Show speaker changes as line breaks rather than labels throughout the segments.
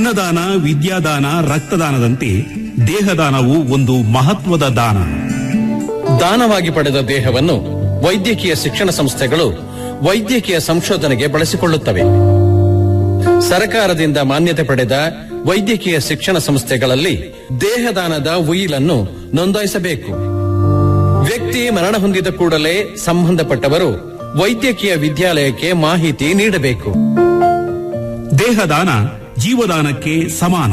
ಅನ್ನದಾನ ವಿದ್ಯಾದಾನ ರಕ್ತದಾನದಂತೆ ದೇಹದಾನವು ಒಂದು ಮಹತ್ವದ ದಾನ
ದಾನವಾಗಿ ಪಡೆದ ದೇಹವನ್ನು ವೈದ್ಯಕೀಯ ಶಿಕ್ಷಣ ಸಂಸ್ಥೆಗಳು ವೈದ್ಯಕೀಯ ಸಂಶೋಧನೆಗೆ ಬಳಸಿಕೊಳ್ಳುತ್ತವೆ ಸರಕಾರದಿಂದ ಮಾನ್ಯತೆ ಪಡೆದ ವೈದ್ಯಕೀಯ ಶಿಕ್ಷಣ ಸಂಸ್ಥೆಗಳಲ್ಲಿ ದೇಹದಾನದ ಉಯಿಲನ್ನು ನೋಂದಾಯಿಸಬೇಕು ವ್ಯಕ್ತಿ ಮರಣ ಹೊಂದಿದ ಕೂಡಲೇ ಸಂಬಂಧಪಟ್ಟವರು ವೈದ್ಯಕೀಯ ವಿದ್ಯಾಲಯಕ್ಕೆ ಮಾಹಿತಿ ನೀಡಬೇಕು
ದೇಹದಾನ ಜೀವದಾನಕ್ಕೆ ಸಮಾನ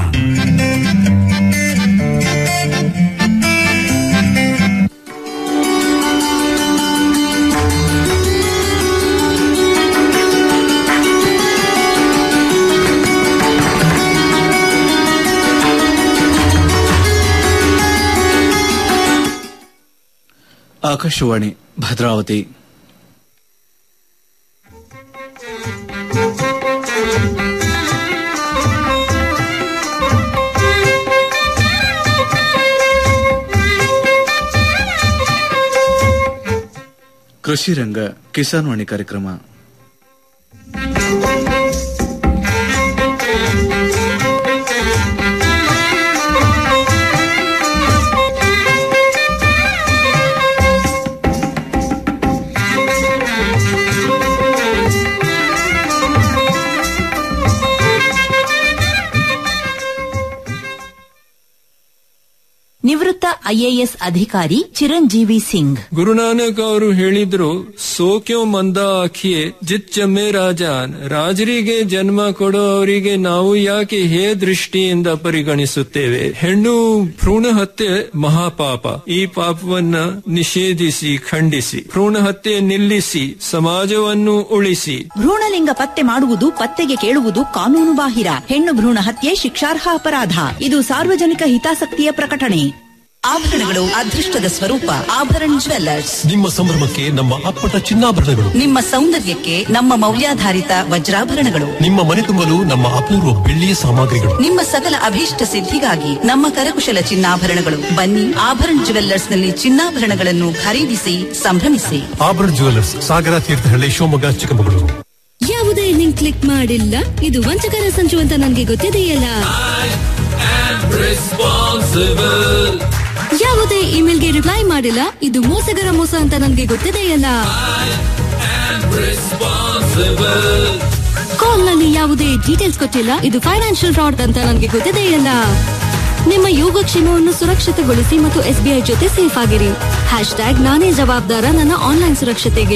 ಆಕಾಶವಾಣಿ ಭದ್ರಾವತಿ ಕೃಷಿ ರಂಗ ಕಿಸಾನ್ ವಾಣಿ ಕಾರ್ಯಕ್ರಮ
ನಿವೃತ್ತ ಐಎಎಸ್ ಅಧಿಕಾರಿ ಚಿರಂಜೀವಿ ಸಿಂಗ್
ಗುರುನಾನಕ್ ಅವರು ಹೇಳಿದ್ರು ಸೋಕ್ಯೋ ಮಂದ ಆಖಿಯೇ ಜಿತ್ ಜಮ್ಮೆ ರಾಜಾನ್ ರಾಜರಿಗೆ ಜನ್ಮ ಕೊಡೋ ಅವರಿಗೆ ನಾವು ಯಾಕೆ ಹೇ ದೃಷ್ಟಿಯಿಂದ ಪರಿಗಣಿಸುತ್ತೇವೆ ಹೆಣ್ಣು ಭ್ರೂಣ ಹತ್ಯೆ ಮಹಾಪಾಪ ಈ ಪಾಪವನ್ನ ನಿಷೇಧಿಸಿ ಖಂಡಿಸಿ ಭ್ರೂಣ ಹತ್ಯೆ ನಿಲ್ಲಿಸಿ ಸಮಾಜವನ್ನು ಉಳಿಸಿ
ಭ್ರೂಣಲಿಂಗ ಪತ್ತೆ ಮಾಡುವುದು ಪತ್ತೆಗೆ ಕೇಳುವುದು ಕಾನೂನು ಬಾಹಿರ ಹೆಣ್ಣು ಭ್ರೂಣ ಹತ್ಯೆ ಶಿಕ್ಷಾರ್ಹ ಅಪರಾಧ ಇದು ಸಾರ್ವಜನಿಕ ಹಿತಾಸಕ್ತಿಯ ಪ್ರಕಟಣೆ ಆಭರಣಗಳು ಅದೃಷ್ಟದ ಸ್ವರೂಪ ಆಭರಣ ಜ್ವೆಲ್ಲರ್ಸ್
ನಿಮ್ಮ ಸಂಭ್ರಮಕ್ಕೆ ನಮ್ಮ ಅಪ್ಪಟ ಚಿನ್ನಾಭರಣಗಳು
ನಿಮ್ಮ ಸೌಂದರ್ಯಕ್ಕೆ ನಮ್ಮ ಮೌಲ್ಯಾಧಾರಿತ ವಜ್ರಾಭರಣಗಳು
ನಿಮ್ಮ ಮನೆ ತುಂಬಲು ನಮ್ಮ ಅಪೂರ್ವ ಬೆಳ್ಳಿಯ ಸಾಮಗ್ರಿಗಳು
ನಿಮ್ಮ ಸಕಲ ಅಭೀಷ್ಟ ಸಿದ್ಧಿಗಾಗಿ ನಮ್ಮ ಕರಕುಶಲ ಚಿನ್ನಾಭರಣಗಳು ಬನ್ನಿ ಆಭರಣ ಜ್ಯುವೆಲ್ಲರ್ಸ್ ನಲ್ಲಿ ಚಿನ್ನಾಭರಣಗಳನ್ನು ಖರೀದಿಸಿ ಸಂಭ್ರಮಿಸಿ
ಆಭರಣ ಜುವೆಲ್ಲರ್ಸ್ ಸಾಗರ ತೀರ್ಥಹಳ್ಳಿ ಶಿವಮೊಗ್ಗ ಚಿಕ್ಕಮಗಳೂರು
ಯಾವುದೇ ಲಿಂಕ್ ಕ್ಲಿಕ್ ಮಾಡಿಲ್ಲ ಇದು ವಂಚಕರ ಸಂಚು ಅಂತ ನನಗೆ ಗೊತ್ತಿದೆಯಲ್ಲ ಯಾವುದೇ ಇಮೇಲ್ಗೆ ರಿಪ್ಲೈ ಮಾಡಿಲ್ಲ ಇದು ಮೋಸಗರ ಮೋಸ ಅಂತ ನನಗೆ ಗೊತ್ತಿದೆಯಲ್ಲ ಕಾಲ್ ನಲ್ಲಿ ಯಾವುದೇ ಡೀಟೇಲ್ಸ್ ಕೊಟ್ಟಿಲ್ಲ ಇದು ಫೈನಾನ್ಷಿಯಲ್ ಫ್ರಾಡ್ ಅಂತ ನನಗೆ ಗೊತ್ತಿದೆಯಲ್ಲ ನಿಮ್ಮ ಯೋಗಕ್ಷೇಮವನ್ನು ಸುರಕ್ಷಿತಗೊಳಿಸಿ ಮತ್ತು ಎಸ್ಬಿಐ ಜೊತೆ ಸೇಫ್ ಆಗಿರಿ ಹ್ಯಾಶ್ ಟ್ಯಾಗ್ ನಾನೇ ಜವಾಬ್ದಾರ ನನ್ನ ಆನ್ಲೈನ್ ಸುರಕ್ಷತೆಗೆ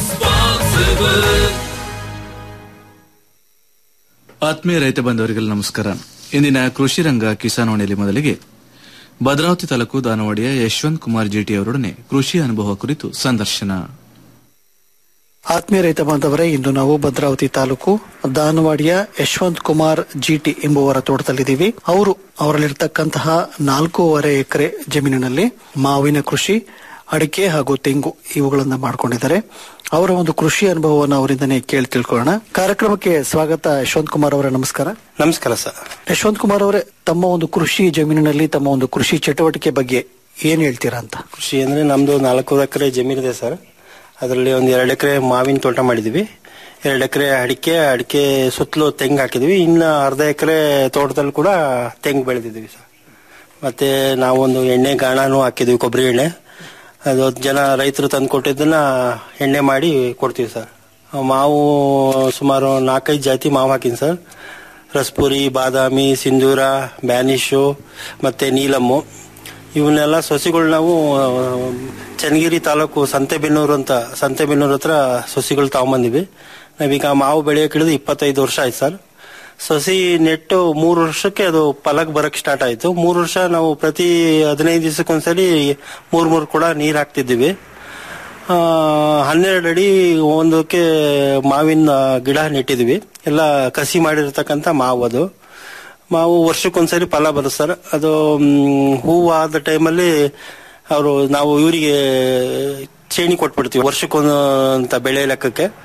ಆತ್ಮೀಯ ರೈತ ಬಂಧುವರಿಗೆಲ್ಲ ನಮಸ್ಕಾರ ಇಂದಿನ ಕೃಷಿ ರಂಗ ಕಿಸಾನ್ ವಾಣಿಯಲ್ಲಿ ಮೊದಲಿಗೆ ಭದ್ರಾವತಿ ತಾಲೂಕು ದಾನವಾಡಿಯ ಯಶವಂತ್ ಕುಮಾರ್ ಜಿಟಿ ಅವರೊಡನೆ ಕೃಷಿ ಅನುಭವ ಕುರಿತು ಸಂದರ್ಶನ
ಆತ್ಮೀಯ ರೈತ ಬಾಂಧವರೇ ಇಂದು ನಾವು ಭದ್ರಾವತಿ ತಾಲೂಕು ದಾನವಾಡಿಯ ಯಶವಂತ್ ಕುಮಾರ್ ಜಿಟಿ ಎಂಬುವರ ತೋಟದಲ್ಲಿದ್ದೀವಿ ಅವರು ಅವರಲ್ಲಿರ್ತಕ್ಕಂತಹ ನಾಲ್ಕೂವರೆ ಎಕರೆ ಜಮೀನಿನಲ್ಲಿ ಮಾವಿನ ಕೃಷಿ ಅಡಿಕೆ ಹಾಗೂ ತೆಂಗು ಇವುಗಳನ್ನ ಮಾಡ್ಕೊಂಡಿದ್ದಾರೆ ಅವರ ಒಂದು ಕೃಷಿ ಅನುಭವವನ್ನು ಅವರಿಂದನೇ ಕೇಳಿ ತಿಳ್ಕೊಳ್ಳೋಣ ಕಾರ್ಯಕ್ರಮಕ್ಕೆ ಸ್ವಾಗತ ಯಶವಂತ್ ಕುಮಾರ್ ಅವರ ನಮಸ್ಕಾರ
ನಮಸ್ಕಾರ ಸರ್
ಯಶವಂತ್ ಕುಮಾರ್ ಅವರೇ ತಮ್ಮ ಒಂದು ಕೃಷಿ ಜಮೀನಿನಲ್ಲಿ ತಮ್ಮ ಒಂದು ಕೃಷಿ ಚಟುವಟಿಕೆ ಬಗ್ಗೆ ಏನ್ ಹೇಳ್ತೀರಾ ಅಂತ
ಕೃಷಿ ಅಂದ್ರೆ ನಮ್ದು ನಾಲ್ಕು ಎಕರೆ ಜಮೀನಿದೆ ಸರ್ ಅದರಲ್ಲಿ ಒಂದು ಎರಡು ಎಕರೆ ಮಾವಿನ ತೋಟ ಮಾಡಿದ್ವಿ ಎರಡು ಎಕರೆ ಅಡಿಕೆ ಅಡಿಕೆ ಸುತ್ತಲೂ ತೆಂಗು ಹಾಕಿದ್ವಿ ಇನ್ನು ಅರ್ಧ ಎಕರೆ ತೋಟದಲ್ಲಿ ಕೂಡ ತೆಂಗು ಬೆಳೆದಿದ್ವಿ ಸರ್ ಮತ್ತೆ ನಾವೊಂದು ಎಣ್ಣೆ ಗಾಣನೂ ಹಾಕಿದ್ವಿ ಕೊಬ್ಬರಿ ಎಣ್ಣೆ ಅದು ಹತ್ತು ಜನ ರೈತರು ತಂದು ಕೊಟ್ಟಿದ್ದನ್ನ ಎಣ್ಣೆ ಮಾಡಿ ಕೊಡ್ತೀವಿ ಸರ್ ಮಾವು ಸುಮಾರು ನಾಲ್ಕೈದು ಜಾತಿ ಮಾವು ಹಾಕಿನಿ ಸರ್ ರಸ್ಪುರಿ ಬಾದಾಮಿ ಸಿಂಧೂರ ಬ್ಯಾನಿಶು ಮತ್ತೆ ನೀಲಮ್ಮು ಇವನ್ನೆಲ್ಲ ಸೊಸಿಗಳು ನಾವು ಆ, ಚನ್ನಗಿರಿ ತಾಲೂಕು ಸಂತೆಬೆನ್ನೂರು ಅಂತ ಸಂತೆಬೆನ್ನೂರು ಹತ್ರ ಸೊಸಿಗಳು ತಗೊಂಬಂದಿವಿ ನಾವೀಗ ಮಾವು ಬೆಳೆಯಕ್ಕೆ ಹಿಡಿದು ಇಪ್ಪತ್ತೈದು ವರ್ಷ ಆಯ್ತು ಸರ್ ಸೊಸಿ ನೆಟ್ಟು ಮೂರು ವರ್ಷಕ್ಕೆ ಅದು ಫಲಕ್ ಬರಕ್ ಸ್ಟಾರ್ಟ್ ಆಯ್ತು ಮೂರು ವರ್ಷ ನಾವು ಪ್ರತಿ ಹದಿನೈದು ದಿವಸಕ್ಕೊಂದ್ಸಲಿ ಮೂರ್ ಮೂರು ಕೂಡ ನೀರ್ ಹಾಕ್ತಿದ್ದೀವಿ ಆ, ಹನ್ನೆರಡು ಅಡಿ ಒಂದಕ್ಕೆ ಮಾವಿನ ಗಿಡ ನೆಟ್ಟಿದ್ವಿ ಎಲ್ಲ ಕಸಿ ಮಾಡಿರ್ತಕ್ಕಂಥ ಮಾವು ಅದು ಮಾವು ವರ್ಷಕ್ಕೊಂದ್ಸರಿ ಫಲ ಬರುತ್ತೆ ಸರ್ ಅದು ಮ್, ಹೂವು ಆದ ಟೈಮಲ್ಲಿ ಅವರು ನಾವು ಇವರಿಗೆ ಚೇಣಿ ಕೊಟ್ಬಿಡ್ತೀವಿ ವರ್ಷಕ್ಕೊಂದು ಅಂತ ಬೆಳೆ ಲೆಕ್ಕಕ್ಕೆ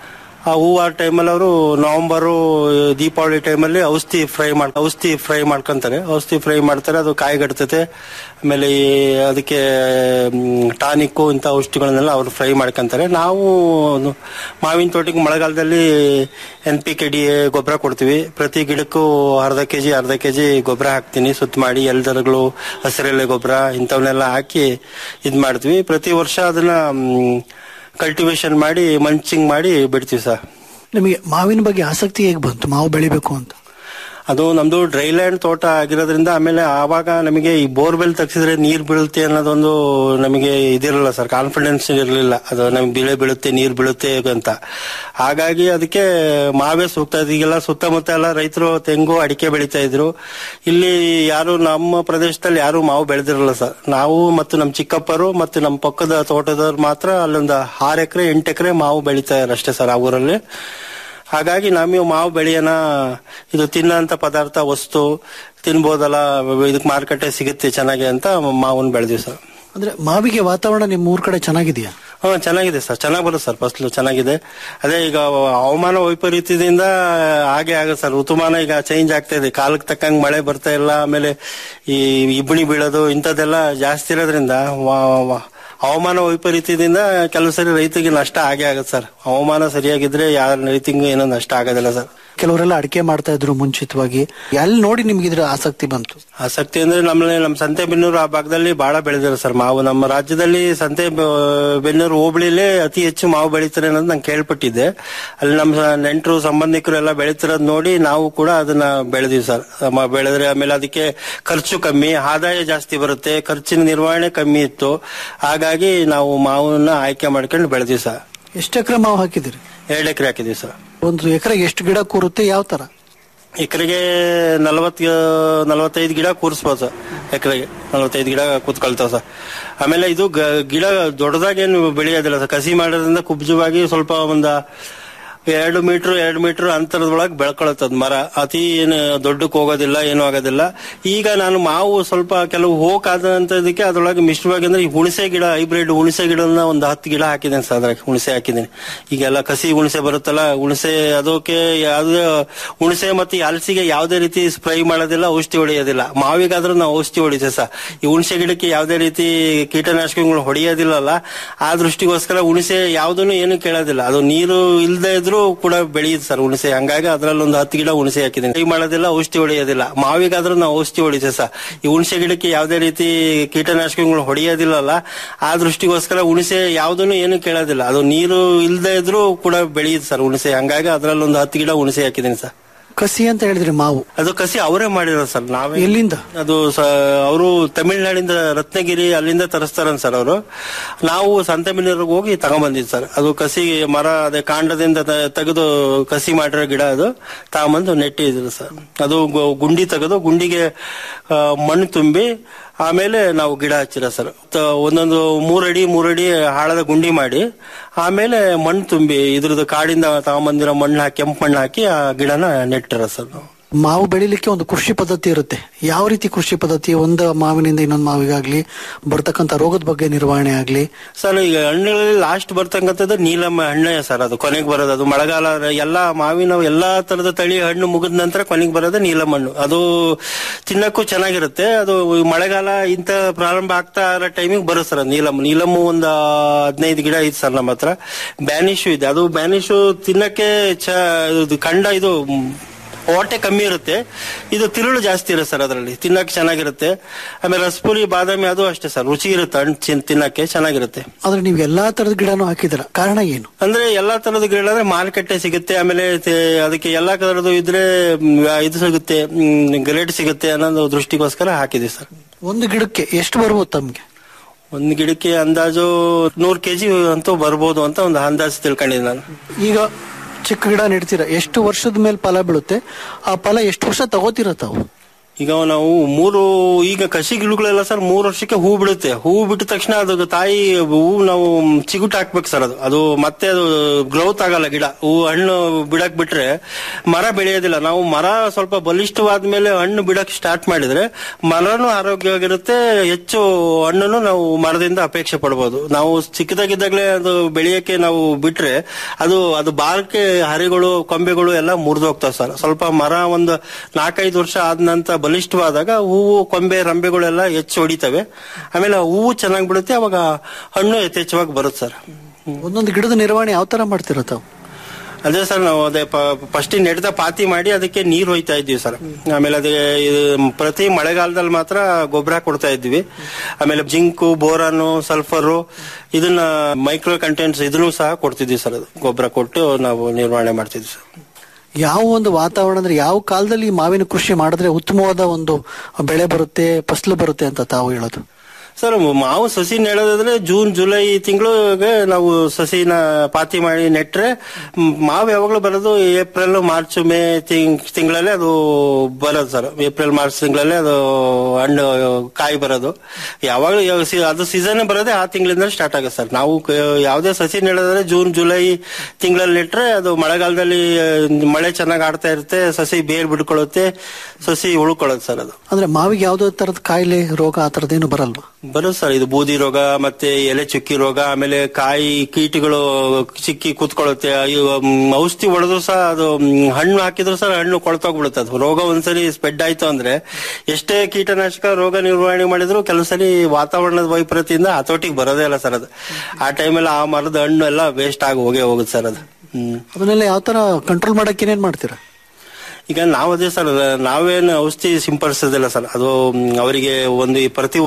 ಆ ಹೂವು ಟೈಮಲ್ಲಿ ಅವರು ನವೆಂಬರು ದೀಪಾವಳಿ ಟೈಮಲ್ಲಿ ಔಷಧಿ ಫ್ರೈ ಮಾಡ್ ಔಷಧಿ ಫ್ರೈ ಮಾಡ್ಕೊಂತಾರೆ ಔಷಧಿ ಫ್ರೈ ಮಾಡ್ತಾರೆ ಅದು ಕಾಯಿಗಡ್ತತೆ ಆಮೇಲೆ ಈ ಅದಕ್ಕೆ ಟಾನಿಕ್ಕು ಇಂಥ ಔಷಧಿಗಳನ್ನೆಲ್ಲ ಅವರು ಫ್ರೈ ಮಾಡ್ಕೊಂತಾರೆ ನಾವು ಒಂದು ಮಾವಿನ ತೋಟಕ್ಕೆ ಮಳೆಗಾಲದಲ್ಲಿ ಎನ್ ಪಿ ಕೆ ಡಿ ಗೊಬ್ಬರ ಕೊಡ್ತೀವಿ ಪ್ರತಿ ಗಿಡಕ್ಕೂ ಅರ್ಧ ಕೆಜಿ ಅರ್ಧ ಕೆಜಿ ಗೊಬ್ಬರ ಹಾಕ್ತೀನಿ ಸುತ್ತ ಮಾಡಿ ಎಲ್ದರಗಳು ಹಸಿರೆಲೆ ಗೊಬ್ಬರ ಇಂಥವನ್ನೆಲ್ಲ ಹಾಕಿ ಇದ್ ಮಾಡ್ತೀವಿ ಪ್ರತಿ ವರ್ಷ ಅದನ್ನ ಕಲ್ಟಿವೇಶನ್ ಮಾಡಿ ಮಂಚಿಂಗ್ ಮಾಡಿ ಬಿಡ್ತೀವಿ ಸರ್
ನಿಮಗೆ ಮಾವಿನ ಬಗ್ಗೆ ಆಸಕ್ತಿ ಹೇಗೆ ಬಂತು ಮಾವು ಬೆಳಿಬೇಕು ಅಂತ
ಅದು ನಮ್ದು ಡ್ರೈಲ್ಯಾಂಡ್ ತೋಟ ಆಗಿರೋದ್ರಿಂದ ಆಮೇಲೆ ಆವಾಗ ನಮಗೆ ಈ ಬೋರ್ವೆಲ್ ತಗ್ಸಿದ್ರೆ ನೀರ್ ಬೀಳುತ್ತೆ ಅನ್ನೋದೊಂದು ನಮಗೆ ಇದಿರಲ್ಲ ಸರ್ ಕಾನ್ಫಿಡೆನ್ಸ್ ಇರಲಿಲ್ಲ ಅದು ನಮ್ಗೆ ಬೆಳೆ ಬೀಳುತ್ತೆ ನೀರ್ ಬೀಳುತ್ತೆ ಅಂತ ಹಾಗಾಗಿ ಅದಕ್ಕೆ ಮಾವೇ ಸೂಕ್ತ ಈಗೆಲ್ಲ ಸುತ್ತಮುತ್ತ ಎಲ್ಲ ರೈತರು ತೆಂಗು ಅಡಿಕೆ ಬೆಳಿತಾ ಇದ್ರು ಇಲ್ಲಿ ಯಾರು ನಮ್ಮ ಪ್ರದೇಶದಲ್ಲಿ ಯಾರು ಮಾವು ಬೆಳೆದಿರಲ್ಲ ಸರ್ ನಾವು ಮತ್ತು ನಮ್ಮ ಚಿಕ್ಕಪ್ಪರು ಮತ್ತು ನಮ್ಮ ಪಕ್ಕದ ತೋಟದವ್ರು ಮಾತ್ರ ಅಲ್ಲೊಂದು ಆರು ಎಕರೆ ಎಂಟು ಎಕರೆ ಮಾವು ಬೆಳಿತಾ ಇದ್ದಾರೆ ಅಷ್ಟೇ ಸರ್ ಆ ಊರಲ್ಲಿ ಹಾಗಾಗಿ ನಾವು ಮಾವು ಬೆಳೆಯೋಣ ಇದು ತಿನ್ನಂತ ಪದಾರ್ಥ ವಸ್ತು ತಿನ್ಬೋದಲ್ಲ ಇದಕ್ಕೆ ಮಾರುಕಟ್ಟೆ ಸಿಗುತ್ತೆ ಚೆನ್ನಾಗಿ ಅಂತ ಮಾವನ್ ಬೆಳೆದಿವಿ ಸರ್
ಅಂದ್ರೆ ಮಾವಿಗೆ ವಾತಾವರಣ ನಿಮ್ಮ ಊರ್ ಕಡೆ ಚೆನ್ನಾಗಿದೆಯಾ
ಹಾ ಚೆನ್ನಾಗಿದೆ ಸರ್ ಚೆನ್ನಾಗಿ ಬರುತ್ತೆ ಸರ್ ಫಸಲು ಚೆನ್ನಾಗಿದೆ ಅದೇ ಈಗ ಹವಾಮಾನ ವೈಪರೀತ್ಯದಿಂದ ಹಾಗೆ ಆಗುತ್ತೆ ಸರ್ ಋತುಮಾನ ಈಗ ಚೇಂಜ್ ಆಗ್ತಾ ಇದೆ ಕಾಲಕ್ಕೆ ತಕ್ಕಂಗೆ ಮಳೆ ಬರ್ತಾ ಇಲ್ಲ ಆಮೇಲೆ ಈ ಇಬ್ಬಣಿ ಬೀಳೋದು ಇಂಥದ್ದೆಲ್ಲ ಜಾಸ್ತಿ ಇರೋದ್ರಿಂದ ವಾ- ವಾ- ಹವಾಮಾನ ವೈಪರೀತ್ಯದಿಂದ ಕೆಲವು ಸರಿ ರೈತರಿಗೆ ನಷ್ಟ ಆಗೇ ಆಗುತ್ತೆ ಸರ್ ಹವಾಮಾನ ಸರಿಯಾಗಿದ್ರೆ ಯಾರ ರೈತಿಗೂ ಏನೋ ನಷ್ಟ ಆಗೋದಿಲ್ಲ ಸರ್
ಕೆಲವರೆಲ್ಲ ಅಡಿಕೆ ಮಾಡ್ತಾ ಇದ್ರು ಮುಂಚಿತವಾಗಿ ಎಲ್ಲಿ ನೋಡಿ ನಿಮ್ಗೆ ಇದ್ರ ಆಸಕ್ತಿ ಬಂತು
ಆಸಕ್ತಿ ಅಂದ್ರೆ ನಮ್ಮಲ್ಲಿ ನಮ್ಮ ಸಂತೆಬೆನ್ನೂರು ಆ ಭಾಗದಲ್ಲಿ ಬಹಳ ಬೆಳೆದಿರೋ ಸರ್ ಮಾವು ನಮ್ಮ ರಾಜ್ಯದಲ್ಲಿ ಸಂತೆ ಬೆನ್ನೂರು ಹೋಬಳಿಲೇ ಅತಿ ಹೆಚ್ಚು ಮಾವು ಬೆಳೀತಾರೆ ಅನ್ನೋದು ನಂಗೆ ಕೇಳ್ಪಟ್ಟಿದ್ದೆ ಅಲ್ಲಿ ನಮ್ಮ ನೆಂಟರು ಸಂಬಂಧಿಕರು ಎಲ್ಲ ಬೆಳೀತಿರೋದ್ ನೋಡಿ ನಾವು ಕೂಡ ಅದನ್ನ ಬೆಳೆದಿವಿ ಸರ್ ಮ- ಬೆಳೆದ್ರೆ ಆಮೇಲೆ ಅದಕ್ಕೆ ಖರ್ಚು ಕಮ್ಮಿ ಆದಾಯ ಜಾಸ್ತಿ ಬರುತ್ತೆ ಖರ್ಚಿನ ನಿರ್ವಹಣೆ ಕಮ್ಮಿ ಇತ್ತು ಹಾಗಾಗಿ ನಾವು ಮಾವನ್ನ ಆಯ್ಕೆ ಮಾಡ್ಕೊಂಡು ಬೆಳೆದಿವಿ ಸರ್
ಎಷ್ಟು ಎಕರೆ ಮಾವು ಹಾಕಿದಿರಿ
ಎರಡು ಎಕರೆ ಹಾಕಿದೀವಿ ಸರ್
ಒಂದು ಎಕರೆಗೆ ಎಷ್ಟು ಗಿಡ ಕೂರುತ್ತೆ ಯಾವ ತರ
ಎಕರೆಗೆ ನಲವತ್ ನಲವತ್ತೈದು ಗಿಡ ಕೂರಿಸ್ಬೋದು ಸರ್ ಎಕರೆಗೆ ನಲವತ್ತೈದು ಗಿಡ ಕೂತ್ಕೊಳ್ತಾವ ಸರ್ ಆಮೇಲೆ ಇದು ಗ- ಗಿಡ ದೊಡ್ಡದಾಗೇನು ಬೆಳೆಯೋದಿಲ್ಲ ಸರ್ ಕಸಿ ಮಾಡೋದ್ರಿಂದ ಕುಬ್ಜವಾಗಿ ಸ್ವಲ್ಪ ಒಂದ ಎರಡು ಮೀಟರ್ ಎರಡು ಮೀಟರ್ ಅಂತರದೊಳಗೆ ಬೆಳ್ಕೊಳತ್ತದ ಮರ ಅತಿ ಏನು ದೊಡ್ಡಕ್ಕೆ ಹೋಗೋದಿಲ್ಲ ಏನೂ ಆಗೋದಿಲ್ಲ ಈಗ ನಾನು ಮಾವು ಸ್ವಲ್ಪ ಕೆಲವು ಹೋಗಾದಂತದಕ್ಕೆ ಅದ್ರೊಳಗೆ ಮಿಶ್ರವಾಗಿ ಅಂದ್ರೆ ಈ ಹುಣಸೆ ಗಿಡ ಹೈಬ್ರಿಡ್ ಹುಣಸೆ ಗಿಡನ ಒಂದು ಹತ್ತು ಗಿಡ ಹಾಕಿದ್ದೇನೆ ಸರ್ ಅದ್ರಾಗ ಹುಣಸೆ ಹಾಕಿದ್ದೀನಿ ಈಗೆಲ್ಲ ಕಸಿ ಹುಣಸೆ ಬರುತ್ತಲ್ಲ ಹುಣಸೆ ಅದಕ್ಕೆ ಯಾವುದೇ ಹುಣಸೆ ಮತ್ತು ಈ ಹಲಸಿಗೆ ಯಾವುದೇ ರೀತಿ ಸ್ಪ್ರೈ ಮಾಡೋದಿಲ್ಲ ಔಷಧಿ ಹೊಡೆಯೋದಿಲ್ಲ ಮಾವಿಗಾದ್ರೂ ನಾವು ಔಷಧಿ ಹೊಡಿತೇವೆ ಸರ್ ಈ ಹುಣಸೆ ಗಿಡಕ್ಕೆ ಯಾವುದೇ ರೀತಿ ಕೀಟನಾಶಕಗಳು ಹೊಡೆಯೋದಿಲ್ಲಲ್ಲ ಆ ದೃಷ್ಟಿಗೋಸ್ಕರ ಹುಣಸೆ ಯಾವುದನ್ನು ಏನು ಕೇಳೋದಿಲ್ಲ ಅದು ನೀರು ಇಲ್ಲದೆ ಇದ್ರೂ ಕೂಡ ಬೆಳೆಯುತ್ತೆ ಸರ್ ಹುಣಸೆ ಹಂಗಾಗಿ ಅದ್ರಲ್ಲಿ ಒಂದು ಹತ್ತು ಗಿಡ ಹುಣಸೆ ಹಾಕಿದ್ದೀನಿ ಕೈ ಮಾಡೋದಿಲ್ಲ ಔಷಧಿ ಹೊಡೆಯೋದಿಲ್ಲ ಮಾವಿಗಾದ್ರೂ ನಾವು ಔಷಧಿ ಹೊಡಿತೇವೆ ಸರ್ ಈ ಹುಣಸೆ ಗಿಡಕ್ಕೆ ಯಾವುದೇ ರೀತಿ ಕೀಟನಾಶಕಗಳು ಹೊಡೆಯೋದಿಲ್ಲಲ್ಲ ಆ ದೃಷ್ಟಿಗೋಸ್ಕರ ಹುಣಸೆ ಯಾವುದನ್ನು ಏನು ಕೇಳೋದಿಲ್ಲ ಅದು ನೀರು ಇಲ್ಲದೆ ಇದ್ರೂ ಕೂಡ ಬೆಳೆಯುತ್ತೆ ಸರ್ ಹುಣಸೆ ಹಂಗಾಗಿ ಅದ್ರಲ್ಲಿ ಒಂದು ಹತ್ತು ಗಿಡ ಹುಣಸೆ ಹಾಕಿದ್ದೀನಿ ಸರ್
ಕಸಿ ಅಂತ ಹೇಳಿದ್ರಿ ಮಾವು
ಅದು ಕಸಿ ಅವರೇ ಮಾಡಿರೋದು ಸರ್ ನಾವೇ
ಎಲ್ಲಿಂದ
ಅದು ಅವರು ತಮಿಳ್ನಾಡಿಂದ ರತ್ನಗಿರಿ ಅಲ್ಲಿಂದ ತರಿಸ್ತಾರನ್ ಸರ್ ಅವರು ನಾವು ಸಂತೆಮಿನರ್ಗೆ ಹೋಗಿ ತಗೊಂಬಂದಿದ್ದು ಸರ್ ಅದು ಕಸಿ ಮರ ಅದೇ ಕಾಂಡದಿಂದ ತ- ತೆಗೆದು ಕಸಿ ಮಾಡಿರೋ ಗಿಡ ಅದು ತಗೊಂಬಂದು ನೆಟ್ಟಿದ್ರು ಸರ್ ಅದು ಗು- ಗುಂಡಿ ತೆಗೆದು ಗುಂಡಿಗೆ ಆ, ಮಣ್ಣು ತುಂಬಿ ಆಮೇಲೆ ನಾವು ಗಿಡ ಹಚ್ಚಿರ ಸರ್ ತ- ಒಂದೊಂದು ಮೂರಡಿ ಮೂರಡಿ ಹಾಳದ ಗುಂಡಿ ಮಾಡಿ ಆಮೇಲೆ ಮಣ್ಣು ತುಂಬಿ ಇದ್ರದ್ದು ಕಾಡಿಂದ ತಗೊಂಬಂದಿರೋ ಮಣ್ಣು ಹಾಕಿ ಕೆಂಪು ಮಣ್ಣು ಹಾಕಿ ಆ ಗಿಡನ ನೆಟ್ಟಿರ ಸರ್ ನಾವು
ಮಾವು ಬೆಳಿಲಿಕ್ಕೆ ಒಂದು ಕೃಷಿ ಪದ್ಧತಿ ಇರುತ್ತೆ ಯಾವ ರೀತಿ ಕೃಷಿ ಪದ್ಧತಿ ಒಂದು ಮಾವಿನಿಂದ ಇನ್ನೊಂದು ಮಾವಿಗಾಗ್ಲಿ ಬರ್ತಕ್ಕಂಥ ರೋಗದ ಬಗ್ಗೆ ನಿರ್ವಹಣೆ ಆಗ್ಲಿ
ಸರ್ ಈಗ ಹಣ್ಣುಗಳಲ್ಲಿ ಲಾಸ್ಟ್ ಬರ್ತಕ್ಕಂಥದ್ದು ನೀಲಮ್ಮ ಹಣ್ಣೆ ಸರ್ ಅದು ಕೊನೆಗೆ ಬರೋದು ಅದು ಮಳೆಗಾಲ ಎಲ್ಲಾ ಮಾವಿನ ಎಲ್ಲಾ ತರದ ತಳಿ ಹಣ್ಣು ಮುಗಿದ ನಂತರ ಕೊನೆಗೆ ಬರೋದು ನೀಲಮ್ಮ ಹಣ್ಣು ಅದು ತಿನ್ನಕ್ಕೂ ಚೆನ್ನಾಗಿರುತ್ತೆ ಅದು ಈ ಮಳೆಗಾಲ ಇಂತ ಪ್ರಾರಂಭ ಆಗ್ತಾ ಇರೋ ಟೈಮಿಗೆ ಬರುತ್ತೆ ಸರ್ ಅದು ನೀಲಮ್ಮ ನೀಲಮ್ಮು ಒಂದು ಹದಿನೈದು ಗಿಡ ಐತೆ ಸರ್ ನಮ್ಮ ಹತ್ರ ಬ್ಯಾನಿಶು ಇದೆ ಅದು ಬ್ಯಾನಿಶು ತಿನ್ನಕ್ಕೆ ಚ ಇದು ಕಂಡ ಇದು ಮ್, ಹೊಟ್ಟೆ ಕಮ್ಮಿ ಇರುತ್ತೆ ಇದು ತಿರುಳು ಜಾಸ್ತಿ ಇರುತ್ತೆ ಸರ್ ಅದರಲ್ಲಿ ತಿನ್ನಕ್ಕೆ ಚೆನ್ನಾಗಿರುತ್ತೆ ಆಮೇಲೆ ರಸಪುರಿ ಬಾದಾಮಿ ಅದು ಅಷ್ಟೇ ಸರ್ ರುಚಿ ಇರುತ್ತೆ ಹಣ್ಣು ತಿನ್- ತಿನ್ನಕ್ಕೆ ಚೆನ್ನಾಗಿರುತ್ತೆ
ಆದ್ರೆ ನೀವು ಎಲ್ಲಾ ತರದ ಗಿಡನೂ ಹಾಕಿದಿರ ಕಾರಣ ಏನು
ಅಂದ್ರೆ ಎಲ್ಲಾ ತರದ ಗಿಡ ಅಂದ್ರೆ ಮಾರುಕಟ್ಟೆ ಸಿಗುತ್ತೆ ಆಮೇಲೆ ತೆ- ಅದಕ್ಕೆ ಎಲ್ಲಾ ತರದ್ದು ಇದ್ರೆ ಮ್, ಇದು ಸಿಗುತ್ತೆ ಗ್ರೇಡ್ ಸಿಗುತ್ತೆ ಅನ್ನೋ ದೃಷ್ಟಿಗೋಸ್ಕರ ಹಾಕಿದ್ವಿ ಸರ್
ಒಂದು ಗಿಡಕ್ಕೆ ಎಷ್ಟು ಬರ್ಬೋದು ತಮ್ಗೆ
ಒಂದ್ ಗಿಡಕ್ಕೆ ಅಂದಾಜು ನೂರ್ ಕೆಜಿ ಅಂತೂ ಬರ್ಬೋದು ಅಂತ ಒಂದು ಅಂದಾಜು ತಿಳ್ಕೊಂಡಿದ್ದೀನಿ ನಾನು
ಈಗ ಚಿಕ್ಕ ಗಿಡ ನೆಡ್ತೀರ ಎಷ್ಟು ವರ್ಷದ ಮೇಲೆ ಫಲ ಬೀಳುತ್ತೆ ಆ ಫಲ ಎಷ್ಟು ವರ್ಷ ತಗೋತೀರ ತಾವು
ಈಗ ನಾವು ಮೂರು ಈಗ ಕಸಿ ಗಿಡಗಳೆಲ್ಲ ಸರ್ ಮೂರು ವರ್ಷಕ್ಕೆ ಹೂ ಬಿಡುತ್ತೆ ಹೂ ಬಿಟ್ಟ ತಕ್ಷಣ ಅದು ತಾಯಿ ಹೂ ನಾವು ಚಿಗುಟ್ ಹಾಕ್ಬೇಕು ಸರ್ ಅದು ಅದು ಮತ್ತೆ ಅದು ಗ್ರೋತ್ ಆಗಲ್ಲ ಗಿಡ ಹೂ ಹಣ್ಣು ಬಿಡಕ್ ಬಿಟ್ರೆ ಮರ ಬೆಳೆಯೋದಿಲ್ಲ ನಾವು ಮರ ಸ್ವಲ್ಪ ಬಲಿಷ್ಠವಾದ ಮೇಲೆ ಹಣ್ಣು ಬಿಡಕ್ ಸ್ಟಾರ್ಟ್ ಮಾಡಿದ್ರೆ ಮರನೂ ಆರೋಗ್ಯವಾಗಿರುತ್ತೆ ಹೆಚ್ಚು ಹಣ್ಣನ್ನು ನಾವು ಮರದಿಂದ ಅಪೇಕ್ಷೆ ಪಡ್ಬೋದು ನಾವು ಚಿಕ್ಕದಾಗಿದ್ದಾಗಲೇ ಅದು ಬೆಳೆಯಕ್ಕೆ ನಾವು ಬಿಟ್ರೆ ಅದು ಅದು ಬಾರಕ್ಕೆ ಹರಿಗಳು ಕೊಂಬೆಗಳು ಎಲ್ಲ ಮುರಿದೋಗ್ತಾವೆ ಸರ್ ಸ್ವಲ್ಪ ಮರ ಒಂದು ನಾಲ್ಕೈದು ವರ್ಷ ಆದ ನಂತರ ಬಲಿಷ್ಠವಾದಾಗ ಹೂವು ಕೊಂಬೆ ರಂಬೆಗಳೆಲ್ಲ ಹೆಚ್ಚು ಹೊಡಿತವೆ ಆಮೇಲೆ ಆ ಹೂವು ಚೆನ್ನಾಗಿ ಬಿಡುತ್ತೆ ಅವಾಗ ಹಣ್ಣು ಯಥೇಚ್ಛವಾಗಿ ಬರುತ್ತೆ ಸರ್
ಒಂದೊಂದು ಗಿಡದ ನಿರ್ವಹಣೆ ಯಾವ ತರ ಮಾಡ್ತಿರೋ ತಾವು
ಅದೇ ಸರ್ ನಾವು ಅದೇ ಫಸ್ಟ್ ನೆಡ್ದ ಪಾತಿ ಮಾಡಿ ಅದಕ್ಕೆ ನೀರು ಹೋಯ್ತಾ ಇದ್ವಿ ಸರ್ ಆಮೇಲೆ ಅದೇ ಇದು ಪ್ರತಿ ಮಳೆಗಾಲದಲ್ಲಿ ಮಾತ್ರ ಗೊಬ್ಬರ ಕೊಡ್ತಾ ಇದ್ವಿ ಆಮೇಲೆ ಜಿಂಕು ಬೋರಾನು ಸಲ್ಫರು ಇದನ್ನ ಮೈಕ್ರೋ ಕಂಟೆಂಟ್ಸ್ ಇದನ್ನು ಸಹ ಕೊಡ್ತಿದ್ವಿ ಸರ್ ಅದು ಗೊಬ್ಬರ ಕೊಟ್ಟು ನಾವು ನಿರ್ವಹಣೆ ಮಾಡ್ತಿದ್ವಿ ಸರ್
ಯಾವ ಒಂದು ವಾತಾವರಣ ಅಂದ್ರೆ ಯಾವ ಕಾಲದಲ್ಲಿ ಈ ಮಾವಿನ ಕೃಷಿ ಮಾಡಿದ್ರೆ ಉತ್ತಮವಾದ ಒಂದು ಬೆಳೆ ಬರುತ್ತೆ ಫಸಲು ಬರುತ್ತೆ ಅಂತ ತಾವು ಹೇಳೋದು
ಸರ್ ಮಾವು ಸಸಿ ನೆಡೋದಾದ್ರೆ ಜೂನ್ ಜುಲೈ ತಿಂಗಳಿಗೆ ನಾವು ಸಸಿನ ಪಾತಿ ಮಾಡಿ ನೆಟ್ರೆ ಮ್, ಮಾವು ಯಾವಾಗಲೂ ಬರೋದು ಏಪ್ರಿಲ್ ಮಾರ್ಚ್ ಮೇ ತಿಂಗಳಲ್ಲೇ ಅದು ಬರೋದು ಸರ್ ಏಪ್ರಿಲ್ ಮಾರ್ಚ್ ತಿಂಗಳಲ್ಲೇ ಅದು ಹಣ್ಣು ಕಾಯಿ ಬರೋದು ಯಾವಾಗಲೂ ಯಾವ ಸಿ- ಅದು ಸೀಸನ್ ಬರೋದೇ ಆ ತಿಂಗಳಿಂದ ಸ್ಟಾರ್ಟ್ ಆಗುತ್ತೆ ಸರ್ ನಾವು ಕ- ಯಾವುದೇ ಸಸಿ ನೆಡೋದಾದ್ರೆ ಜೂನ್ ಜುಲೈ ತಿಂಗಳಲ್ಲಿ ನೆಟ್ರೆ ಅದು ಮಳೆಗಾಲದಲ್ಲಿ ಆ, ಮಳೆ ಚೆನ್ನಾಗಿ ಆಡ್ತಾ ಇರುತ್ತೆ ಸಸಿ ಬೇರ್ ಬಿಡ್ಕೊಳ್ಳುತ್ತೆ ಸಸಿ ಉಳ್ಕೊಳ್ಳುತ್ತೆ ಸರ್ ಅದು
ಅಂದ್ರೆ ಮಾವಿಗೆ ಯಾವ್ದೋ ತರದ ಕಾಯಿಲೆ ರೋಗ ಆ ತರದೇನು ಬರಲ್ವಾ
ಬರುತ್ತೆ ಸರ್ ಇದು ಬೂದಿ ರೋಗ ಮತ್ತೆ ಎಲೆ ಚುಕ್ಕಿ ರೋಗ ಆಮೇಲೆ ಕಾಯಿ ಕೀಟಗಳು ಚಿಕ್ಕಿ ಕೂತ್ಕೊಳ್ಳುತ್ತೆ ಇವು, ಮ್, ಔಷಧಿ ಹೊಡೆದ್ರು ಸಹ ಅದು ಮ್, ಹಣ್ಣು ಹಾಕಿದ್ರು ಸಹ ಹಣ್ಣು ಕೊಳ್ತೋಗ್ಬಿಡುತ್ತೆ ಅದು ರೋಗ ಒಂದ್ಸಲಿ ಸ್ಪ್ರೆಡ್ ಆಯ್ತು ಅಂದ್ರೆ ಎಷ್ಟೇ ಕೀಟನಾಶಕ ರೋಗ ನಿರ್ವಹಣೆ ಮಾಡಿದ್ರು ಕೆಲವು ಸಲ ವಾತಾವರಣದ ವೈಪರೀತ್ಯದಿಂದ ಹತೋಟಿಗೆ ಬರೋದೇ ಇಲ್ಲ ಸರ್ ಅದು ಆ ಟೈಮಲ್ಲಿ ಆ ಮರದ ಹಣ್ಣು ಎಲ್ಲ ವೇಸ್ಟ್ ಆಗಿ ಹೋಗೇ ಹೋಗುತ್ತೆ ಸರ್ ಅದು ಹ್ಮ್
ಅದನ್ನೆಲ್ಲ ಯಾವ ತರ ಕಂಟ್ರೋಲ್ ಮಾಡಕ್ಕೆ ಏನೇನ್ ಮಾಡ್ತೀರಾ
ಈಗ ನಾವು ಅದೇ ಸರ್ ನಾವೇನು ಔಷಧಿ ಸಿಂಪಡಿಸೋದಿಲ್ಲ ಸರ್ ಅದು ಮ್, ಅವರಿಗೆ ಒಂದು ಈ ಪ್ರತಿ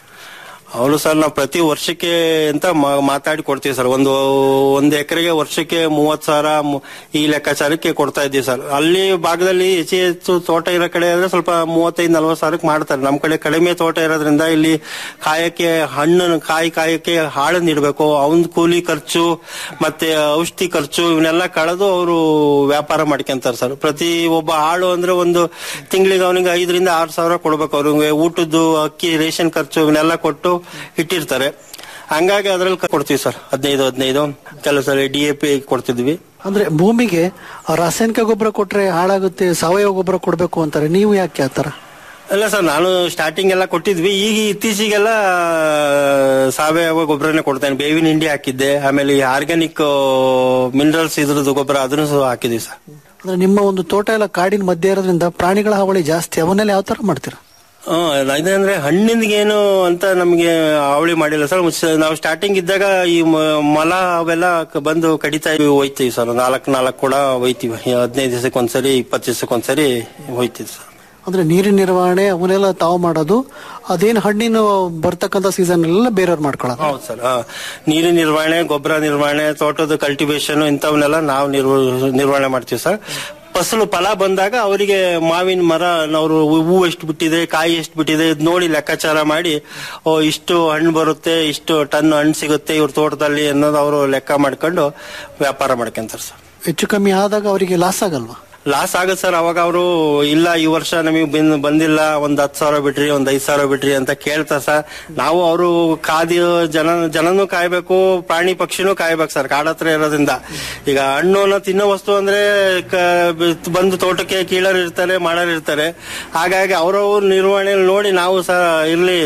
ಅವರು ಸರ್ ನಾವು ಪ್ರತಿ ವರ್ಷಕ್ಕೆ ಅಂತ ಮಾ- ಮಾತಾಡಿ ಕೊಡ್ತೀವಿ ಸರ್ ಒಂದು ಒಂದು ಎಕರೆಗೆ ವರ್ಷಕ್ಕೆ ಮೂವತ್ ಸಾವಿರ ಮು- ಈ ಲೆಕ್ಕಾಚಾರಕ್ಕೆ ಕೊಡ್ತಾ ಇದ್ದೀವಿ ಸರ್ ಅಲ್ಲಿ ಭಾಗದಲ್ಲಿ ಹೆಚ್ಚು ಹೆಚ್ಚು ತೋಟ ಇರೋ ಕಡೆ ಆದ್ರೆ ಸ್ವಲ್ಪ ಮೂವತ್ತೈದು ನಲ್ವತ್ತು ಸಾವಿರಕ್ಕೆ ಮಾಡ್ತಾರೆ ನಮ್ಮ ಕಡೆ ಕಡಿಮೆ ತೋಟ ಇರೋದ್ರಿಂದ ಇಲ್ಲಿ ಕಾಯಕ್ಕೆ ಹಣ್ಣು ಕಾಯಿ ಕಾಯಕ್ಕೆ ಹಾಳು ನೀಡಬೇಕು ಅವನ್ ಕೂಲಿ ಖರ್ಚು ಮತ್ತೆ ಔಷಧಿ ಖರ್ಚು ಇವನ್ನೆಲ್ಲ ಕಳೆದು ಅವರು ವ್ಯಾಪಾರ ಮಾಡ್ಕೊಂತಾರೆ ಸರ್ ಪ್ರತಿ ಒಬ್ಬ ಆಳು ಅಂದ್ರೆ ಒಂದು ತಿಂಗಳಿಗೆ ಅವನಿಗೆ ಐದರಿಂದ ಆರು ಸಾವಿರ ಕೊಡ್ಬೇಕು ಅವ್ರಿಗೆ ಊಟದ್ದು ಅಕ್ಕಿ ರೇಷನ್ ಖರ್ಚು ಇವನ್ನೆಲ್ಲ ಕೊಟ್ಟು ಇಟ್ಟಿರ್ತಾರೆ ಹಂಗಾಗಿ ಅದ್ರಲ್ಲಿ ಕೊಡ್ತೀವಿ ಸರ್ ಹದಿನೈದು ಹದಿನೈದು ಕೆಲವು ಸಲ ಡಿ ಎ ಪಿ ಕೊಡ್ತಿದ್ವಿ
ಅಂದ್ರೆ ಭೂಮಿಗೆ ರಾಸಾಯನಿಕ ಗೊಬ್ಬರ ಕೊಟ್ರೆ ಹಾಳಾಗುತ್ತೆ ಸಾವಯವ ಗೊಬ್ಬರ ಕೊಡ್ಬೇಕು ಅಂತಾರೆ ನೀವು ಯಾಕೆ ಆತರ
ಅಲ್ಲ ಸರ್ ನಾನು ಸ್ಟಾರ್ಟಿಂಗ್ ಎಲ್ಲ ಕೊಟ್ಟಿದ್ವಿ ಈಗ ಇತ್ತೀಚೆಗೆಲ್ಲ ಸಾವಯವ ಗೊಬ್ಬರನೇ ಕೊಡ್ತೇನೆ ಬೇವಿನ ಹಿಂಡಿ ಹಾಕಿದ್ದೆ ಆಮೇಲೆ ಈ ಆರ್ಗ್ಯಾನಿಕ್ ಮಿನರಲ್ಸ್ ಇದ್ರದ್ದು ಗೊಬ್ಬರ ಅದನ್ನು ಸಹ ಹಾಕಿದ್ವಿ ಸರ್
ಅಂದ್ರೆ ನಿಮ್ಮ ಒಂದು ತೋಟ ಎಲ್ಲ ಕಾಡಿನ ಮಧ್ಯೆ ಇರೋದ್ರಿಂದ ಪ್ರಾಣಿಗಳ ಹಾವಳಿ ಜಾಸ್ತಿ ಅವನ್ನೆಲ್ಲ ಯಾವ ತರ ಮಾಡ್ತೀರಾ
ಹ್ಮ್ ಇದಂದ್ರೆ ಹಣ್ಣಿಂದಗೇನು ಅಂತ ನಮಗೆ ಅವಳಿ ಮಾಡಿಲ್ಲ ಸರ್ ಮುಚ್ಚ- ನಾವು ಸ್ಟಾರ್ಟಿಂಗ್ ಇದ್ದಾಗ ಈ ಮ- ಮೊಲ ಅವೆಲ್ಲ ಕ- ಬಂದು ಕಡಿತಾ ಇದ್ವಿ ಹೋಯ್ತೀವಿ ಸರ್ ನಾಲ್ಕು ನಾಲ್ಕು ಕೂಡ ಹೋಯ್ತೀವಿ ಹದಿನೈದು ದಿವಸಕ್ಕೆ ಒಂದ್ಸರಿ ಇಪ್ಪತ್ತು ದಿವಸಕ್ಕೆ ಒಂದ್ಸರಿ ಹೋಯ್ತೀವಿ ಸರ್
ಅಂದ್ರೆ ನೀರಿನ ನಿರ್ವಹಣೆ ಅವನ್ನೆಲ್ಲ ತಾವು ಮಾಡೋದು ಅದೇನು ಹಣ್ಣಿನ ಬರ್ತಕ್ಕಂಥ ಸೀಸನ್ ಎಲ್ಲ ಬೇರೆಯವ್ರು ಮಾಡ್ಕೊಳ್ಳೋದು
ಹೌದು ಸರ್ ಆ, ನೀರಿನ ನಿರ್ವಹಣೆ ಗೊಬ್ಬರ ನಿರ್ವಹಣೆ ತೋಟದ ಕಲ್ಟಿವೇಶನ್ ಇಂಥವನ್ನೆಲ್ಲ ನಾವು ನಿರ್ವ- ನಿರ್ವಹಣೆ ಮಾಡ್ತೀವಿ ಸರ್ ಫಸಲು ಫಲ ಬಂದಾಗ ಅವರಿಗೆ ಮಾವಿನ ಮರ ಅವರು ಹೂವು ಎಷ್ಟು ಬಿಟ್ಟಿದೆ ಕಾಯಿ ಎಷ್ಟು ಬಿಟ್ಟಿದೆ ಇದ್ ನೋಡಿ ಲೆಕ್ಕಾಚಾರ ಮಾಡಿ ಓ ಇಷ್ಟು ಹಣ್ಣು ಬರುತ್ತೆ ಇಷ್ಟು ಟನ್ ಹಣ್ಣು ಸಿಗುತ್ತೆ ಇವ್ರ ತೋಟದಲ್ಲಿ ಅನ್ನೋದು ಅವರು ಲೆಕ್ಕ ಮಾಡ್ಕೊಂಡು ವ್ಯಾಪಾರ ಮಾಡ್ಕೊಂತಾರೆ ಸರ್
ಹೆಚ್ಚು ಕಮ್ಮಿ ಆದಾಗ ಅವರಿಗೆ ಲಾಸ್ ಆಗಲ್ವಾ
ಲಾಸ್ ಆಗುತ್ತೆ ಸರ್ ಅವಾಗ ಅವರು ಇಲ್ಲ ಈ ವರ್ಷ ನಮಗೆ ಬಂದ್- ಬಂದಿಲ್ಲ ಒಂದ್ ಹತ್ತು ಸಾವಿರ ಬಿಟ್ರಿ ಒಂದ್ ಐದ್ ಸಾವಿರ ಬಿಟ್ರಿ ಅಂತ ಕೇಳ್ತಾರೆ ಸರ್ ನಾವು ಅವರು ಕಾದಿ ಜನ ಜನನೂ ಕಾಯ್ಬೇಕು ಪ್ರಾಣಿ ಪಕ್ಷಿನೂ ಕಾಯ್ಬೇಕು ಸರ್ ಕಾಡ ಹತ್ರ ಇರೋದ್ರಿಂದ ಈಗ ಹಣ್ಣು ತಿನ್ನೋ ವಸ್ತು ಅಂದ್ರೆ ಕ- ಬ- ಬಂದು ತೋಟಕ್ಕೆ ಕೀಳರ್ ಇರ್ತಾರೆ ಮಾಡೋರ್ ಇರ್ತಾರೆ ಹಾಗಾಗಿ ಅವ್ರವ್ರ ನಿರ್ವಹಣೆ ನೋಡಿ ನಾವು ಸರ್ ಇರ್ಲಿ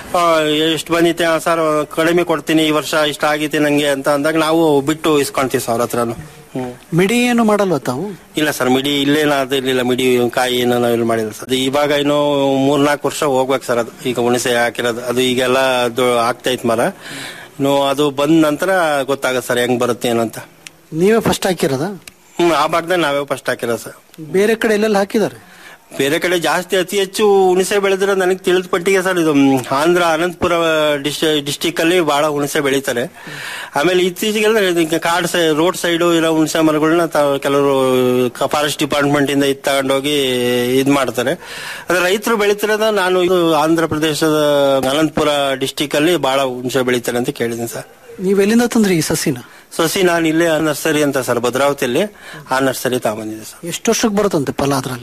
ಎಷ್ಟು ಬಂದಿತ್ತೆ ಸರ್ ಕಡಿಮೆ ಕೊಡ್ತೀನಿ ಈ ವರ್ಷ ಇಷ್ಟ ಆಗೈತೆ ನಂಗೆ ಅಂತ ಅಂದಾಗ ನಾವು ಬಿಟ್ಟು ಇಸ್ಕೊಂತೀವಿ ಸರ್ ಅವ್ರ ಹತ್ರನು ಹ್ಮ್
ಮಿಡಿ ಏನು ಮಾಡಲ್ವಾ ತಾವು
ಇಲ್ಲ ಸರ್ ಮಿಡಿ ಇಲ್ಲೇನ ಅದಿರ್ಲಿಲ್ಲ ಮಿಡಿ ಕಾಯಿ ಏನೋ ನಾವು ಇಲ್ಲಿ ಮಾಡಿಲ್ಲ ಸರ್ ಅದು ಇವಾಗ ಇನ್ನು ಮೂರ್ನಾಲ್ಕು ವರ್ಷ ಹೋಗ್ಬೇಕು ಸರ್ ಅದು ಈಗ ಹುಣಸೆ ಹಾಕಿರೋದು ಅದು ಈಗೆಲ್ಲ ಅದು ಆಗ್ತೈತ್ ಮರ ಇನ್ನು ಅದು ಬಂದ ನಂತರ ಗೊತ್ತಾಗತ್ತೆ ಸರ್ ಹೆಂಗ್ ಬರುತ್ತೆ ಏನಂತ
ನೀವೇ ಫಸ್ಟ್ ಹಾಕಿರೋದಾ
ಹ್ಮ್ ಆ ಭಾಗದಲ್ಲಿ ನಾವೇ ಫಸ್ಟ್ ಹಾಕಿರೋದು ಸರ್
ಬೇರೆ ಕಡೆ ಎಲ್ಲೆಲ್ಲ ಹಾಕಿದ್ದಾರೆ
ಬೇರೆ ಕಡೆ ಜಾಸ್ತಿ ಅತಿ ಹೆಚ್ಚು ಹುಣಸೆ ಬೆಳೆದಿರೋ ನನಗೆ ತಿಳಿದ ಪಟ್ಟಿಗೆ ಸರ್ ಇದು ಮ್, ಆಂಧ್ರ ಅನಂತಪುರ ಡಿಸ್ಟಿಕ್ ಅಲ್ಲಿ ಬಹಳ ಹುಣಸೆ ಬೆಳೀತಾರೆ ಆಮೇಲೆ ಇತ್ತೀಚೆಗೆಲ್ಲ ಇದು ಕಾಡ್ ಸೈ ರೋಡ್ ಸೈಡ್ ಇರೋ ಹುಣಸೆ ಮರಗಳನ್ನ ತಾವು ಕೆಲವರು ಫಾರೆಸ್ಟ್ ಡಿಪಾರ್ಟ್ಮೆಂಟ್ ಇಂದ ಇದು ತಗೊಂಡೋಗಿ ಇದ್ ಮಾಡ್ತಾರೆ ಅದ್ರ ರೈತರು ಬೆಳೀತಿರೋದ ನಾನು ಇದು ಆಂಧ್ರ ಪ್ರದೇಶದ ಅನಂತಪುರ ಡಿಸ್ಟಿಕ್ ಅಲ್ಲಿ ಬಹಳ ಹುಣಸೆ ಬೆಳೀತಾರೆ ಅಂತ ಕೇಳಿದ್ದೀನಿ ಸರ್
ನೀವ್ ಎಲ್ಲಿಂದ ತಂದ್ರಿ ಈ ಸಸಿನ
ಸಸಿ ನಾನು ಇಲ್ಲೇ ನರ್ಸರಿ ಅಂತ ಸರ್ ಭದ್ರಾವತಿಯಲ್ಲಿ ಆ ನರ್ಸರಿ ತಗೊಂಬಂದಿದ್ದೆ ಸರ್
ಎಷ್ಟು ವರ್ಷಕ್ಕೆ ಬರುತ್ತಂತೆ ಫಲ ಅದ್ರಲ್ಲಿ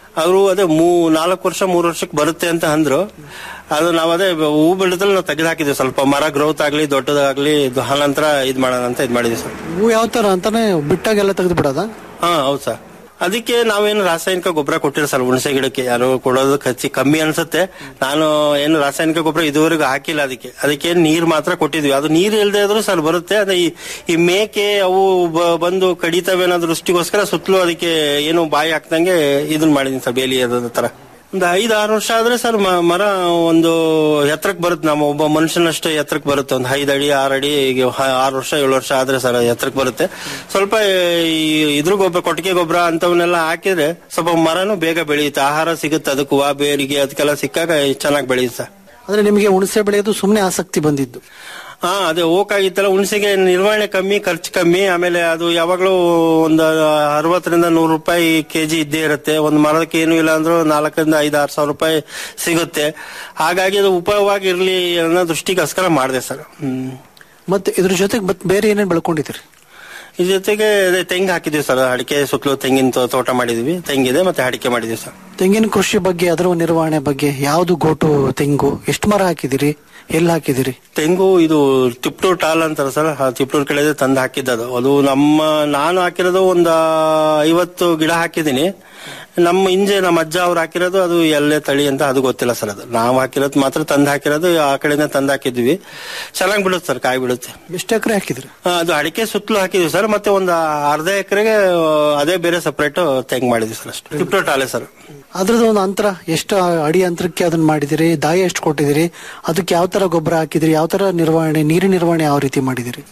ಅವರು ಅದೇ ಮೂ ನಾಲ್ಕು ವರ್ಷ ಮೂರು ವರ್ಷಕ್ಕೆ ಬರುತ್ತೆ ಅಂತ ಅಂದ್ರು ಅದು ನಾವು ಅದೇ ಹೂ ಬೆಳೆದಲ್ಲಿ ನಾವು ತೆಗೆದು ಹಾಕಿದ್ವಿ ಸ್ವಲ್ಪ ಮರ ಗ್ರೋತ್ ಆಗ್ಲಿ ದೊಡ್ಡದಾಗ್ಲಿ ಇದು ನಂತರ ಇದ್ ಮಾಡೋಣ ಅಂತ ಇದ್ ಮಾಡಿದ್ವಿ ಸರ್
ಹೂ ಯಾವ ತರ ಅಂತಾನೆ ಬಿಟ್ಟಾಗೆಲ್ಲ ತೆಗೆದು ಬಿಡೋದ
ಹಾ ಹೌದು ಸರ್ ಅದಕ್ಕೆ ನಾವೇನು ರಾಸಾಯನಿಕ ಗೊಬ್ಬರ ಕೊಟ್ಟಿಲ್ಲ ಸರ್ ಹುಣಸೆ ಗಿಡಕ್ಕೆ ಯಾರು ಕೊಡೋದು ಖರ್ಚಿ ಕಮ್ಮಿ ಅನ್ಸುತ್ತೆ ನಾನು ಏನು ರಾಸಾಯನಿಕ ಗೊಬ್ಬರ ಇದುವರೆಗೂ ಹಾಕಿಲ್ಲ ಅದಕ್ಕೆ ಅದಕ್ಕೆ ನೀರ್ ಮಾತ್ರ ಕೊಟ್ಟಿದ್ವಿ ಅದು ನೀರ್ ಇಲ್ಲದೆ ಇದ್ರು ಸರ್ ಬರುತ್ತೆ ಅದೇ ಈ- ಈ ಮೇಕೆ ಅವು ಬ- ಬಂದು ಕಡಿತವೆ ಅನ್ನೋ ದೃಷ್ಟಿಗೋಸ್ಕರ ಸುತ್ತಲೂ ಅದಕ್ಕೆ ಏನು ಬಾಯಿ ಹಾಕ್ದಂಗೆ ಇದನ್ನ ಮಾಡಿದೀನಿ ಸರ್ ಬೇಲಿ ಅದ ತರ ಒಂದು ಐದು ಆರು ವರ್ಷ ಆದ್ರೆ ಸರ್ ಮ- ಮರ ಒಂದು ಎತ್ತರಕ್ಕೆ ಬರುತ್ತೆ ನಮ್ಮ ಒಬ್ಬ ಮನುಷ್ಯನಷ್ಟು ಎತ್ತರಕ್ಕೆ ಬರುತ್ತೆ ಒಂದು ಐದು ಅಡಿ ಆರು ಅಡಿ ಈಗ ಹ- ಆರು ವರ್ಷ ಏಳು ವರ್ಷ ಆದ್ರೆ ಸರ್ ಎತ್ತರಕ್ಕೆ ಬರುತ್ತೆ ಸ್ವಲ್ಪ ಈ ಇದ್ರ ಗೊಬ್ಬರ ಕೊಟ್ಟಿಗೆ ಗೊಬ್ಬರ ಅಂತವನ್ನೆಲ್ಲ ಹಾಕಿದ್ರೆ ಸ್ವಲ್ಪ ಮರನು ಬೇಗ ಬೆಳೆಯುತ್ತೆ ಆಹಾರ ಸಿಗುತ್ತೆ ಅದಕ್ಕೂ ಆ ಬೇರಿಗೆ ಅದಕ್ಕೆಲ್ಲ ಸಿಕ್ಕಾಗ ಚೆನ್ನಾಗಿ ಬೆಳೆಯುತ್ತೆ ಸರ್
ಅಂದ್ರೆ ನಿಮಗೆ ಹುಣಸೆ ಬೆಳೆಯೋದು ಸುಮ್ಮನೆ ಆಸಕ್ತಿ ಬಂದಿದ್ದು
ಹಾ ಅದೇ ಹೋಗಾಗಿತ್ತಲ್ಲ ಹುಣಸೆಗೆ ನಿರ್ವಹಣೆ ಕಮ್ಮಿ ಖರ್ಚು ಕಮ್ಮಿ ಆಮೇಲೆ ಅದು ಯಾವಾಗ್ಲೂ ಒಂದು ಅರವತ್ತರಿಂದ ನೂರು ರೂಪಾಯಿ ಕೆಜಿ ಇದ್ದೇ ಇರುತ್ತೆ ಒಂದು ಮರಕ್ಕೆ ಏನು ಇಲ್ಲ ಅಂದ್ರೂ ನಾಲ್ಕರಿಂದ ಐದು ಆರು ಸಾವಿರ ರೂಪಾಯಿ ಸಿಗುತ್ತೆ ಹಾಗಾಗಿ ಅದು ಉಪಯೋಗವಾಗಿ ಇರ್ಲಿ ಅನ್ನೋ ದೃಷ್ಟಿಗೋಸ್ಕರ ಮಾಡಿದೆ ಸರ್ ಹ್ಮ್
ಮತ್ತೆ ಇದ್ರ ಜೊತೆಗೆ ಮತ್ ಬೇರೆ ಏನೇನ್ ಬೆಳ್ಕೊಂಡಿದ್ದೀರಿ
ಇದ್ರ ಜೊತೆಗೆ ಅದೇ ತೆಂಗು ಹಾಕಿದ್ವಿ ಸರ್ ಅಡಿಕೆ ಸುತ್ತಲೂ ತೆಂಗಿನ ತೋ- ತೋಟ ಮಾಡಿದ್ವಿ ತೆಂಗಿದೆ ಮತ್ತೆ ಅಡಿಕೆ ಮಾಡಿದ್ವಿ ಸರ್
ತೆಂಗಿನ ಕೃಷಿ ಬಗ್ಗೆ ಅದರ ನಿರ್ವಹಣೆ ಬಗ್ಗೆ ಯಾವ್ದು ಗೋಟು ತೆಂಗು ಎಷ್ಟು ಮರ ಹಾಕಿದಿರಿ ಎಲ್ಲಿ ಹಾಕಿದಿರಿ
ತೆಂಗು ಇದು ತಿಪ್ಟೂರ್ ಟಾಲ್ ಅಂತಾರೆ ಸರ್ ಆ ತಿಪ್ಟೂರ್ ಕಡೆ ತಂದು ಹಾಕಿದ್ದದು ಅದು ನಮ್ಮ ನಾನು ಹಾಕಿರೋದು ಒಂದು ಐವತ್ತು ಗಿಡ ಹಾಕಿದ್ದೀನಿ ನಮ್ಮ ಹಿಂಜೆ ನಮ್ಮ ಅಜ್ಜ ಅವ್ರು ಹಾಕಿರೋದು ಅದು ಎಲ್ಲೇ ತಳಿ ಅಂತ ಅದು ಗೊತ್ತಿಲ್ಲ ಸರ್ ಅದು ನಾವು ಹಾಕಿರೋದು ಮಾತ್ರ ತಂದು ಹಾಕಿರೋದು ಆ ಕಡೆಯಿಂದ ತಂದು ಹಾಕಿದ್ವಿ ಚೆನ್ನಾಗಿ ಬಿಡುತ್ತೆ ಸರ್ ಕಾಯಿ ಬಿಡುತ್ತೆ
ಎಷ್ಟು ಎಕರೆ ಹಾಕಿದ್ರಿ
ಆ, ಅದು ಅಡಿಕೆ ಸುತ್ತಲೂ ಹಾಕಿದ್ವಿ ಸರ್ ಮತ್ತೆ ಒಂದು ಅರ್ಧ ಎಕರೆಗೆ ಅದೇ ಬೇರೆ ಸಪರೇಟ್ ತೆಂಗ್ ಮಾಡಿದ್ವಿ ಸರ್ ಅಷ್ಟು ತಿಪ್ಟೂರ್ ಟಾಲೆ ಸರ್
ಅದ್ರದ್ದು ಒಂದು ಅಂತರ ಎಷ್ಟು ಅಡಿ ಅಂತರಕ್ಕೆ ಅದನ್ನ ಮಾಡಿದಿರಿ ದಾಯ ಎಷ್ಟು ಕೊಟ್ಟಿದಿರಿ ಅದಕ್ಕೆ ಯಾವ ತರ ಗೊಬ್ಬರ ಹಾಕಿದಿರಿ ಯಾವ ತರ ನಿರ್ವಹಣೆ ನೀರಿನ ನಿರ್ವಹಣೆ ಯಾವ ರೀತಿ ಮಾಡಿದಿರಿ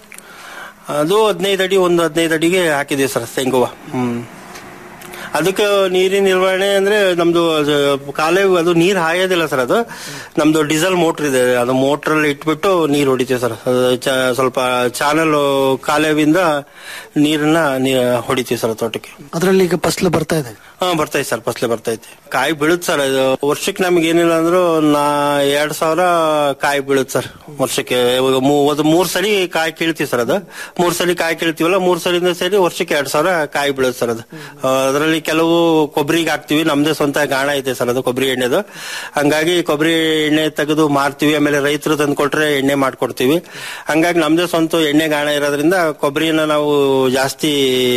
ಅದು ಹದಿನೈದು ಅಡಿ ಒಂದು ಹದಿನೈದು ಅಡಿಗೆ ಹಾಕಿದ್ವಿ ಸರ್ ತೆಂಗುವ ಹ್ಮ್ ಅದಕ್ಕೆ ನೀರಿನ ನಿರ್ವಹಣೆ ಅಂದ್ರೆ ನಮ್ದು ಅದು ಕಾಲೇ ಅದು ನೀರ್ ಹಾಯೋದಿಲ್ಲ ಸರ್ ಅದು ನಮ್ದು ಡೀಸೆಲ್ ಮೋಟರ್ ಇದೆ ಅದು ಮೋಟರ್ ಅಲ್ಲಿ ಇಟ್ಬಿಟ್ಟು ನೀರ್ ಹೊಡಿತೀವಿ ಸರ್ ಅದು ಚ- ಸ್ವಲ್ಪ ಚಾನಲ್ ಕಾಲೇವಿಂದ ನೀರನ್ನ ನೀ- ಹೊಡಿತೀವಿ ಸರ್ ತೋಟಕ್ಕೆ
ಅದರಲ್ಲಿ ಈಗ ಫಸಲು ಬರ್ತಾ ಇದೆ
ಹಾ ಬರ್ತೈತೆ ಸರ್ ಫಸಲೆ ಬರ್ತೈತೆ ಕಾಯಿ ಬೀಳುತ್ತೆ ಸರ್ ಇದು ವರ್ಷಕ್ಕೆ ನಮ್ಗೆ ಏನಿಲ್ಲ ಅಂದ್ರೂ ನಾ ಎರಡ್ ಸಾವಿರ ಕಾಯಿ ಬೀಳುತ್ತೆ ಸರ್ ವರ್ಷಕ್ಕೆ ಇವಾಗ ಮೂ- ಒಂದು ಮೂರ್ ಸರಿ ಕಾಯಿ ಕೀಳ್ತೀವಿ ಸರ್ ಅದು ಮೂರ್ ಸರಿ ಕಾಯಿ ಕೀಳ್ತೀವಲ್ಲ ಮೂರ್ ಸರಿಯಿಂದ ಸೇರಿ ವರ್ಷಕ್ಕೆ ಎರಡ್ ಸಾವಿರ ಕಾಯಿ ಬೀಳುತ್ತೆ ಸರ್ ಅದು ಅದರಲ್ಲಿ ಕೆಲವು ಕೊಬ್ಬರಿಗೆ ಹಾಕ್ತಿವಿ ನಮ್ದೇ ಸ್ವಂತ ಗಾಣ ಐತೆ ಸರ್ ಅದು ಕೊಬ್ಬರಿ ಎಣ್ಣೆದು ಹಂಗಾಗಿ ಕೊಬ್ಬರಿ ಎಣ್ಣೆ ತೆಗೆದು ಮಾರ್ತೀವಿ ಆಮೇಲೆ ರೈತರು ತಂದು ಕೊಟ್ರೆ ಎಣ್ಣೆ ಮಾಡ್ಕೊಡ್ತೀವಿ ಹಂಗಾಗಿ ನಮ್ದೇ ಸ್ವಂತ ಎಣ್ಣೆ ಗಾಣ ಇರೋದ್ರಿಂದ ಕೊಬ್ಬರಿನ ನಾವು ಜಾಸ್ತಿ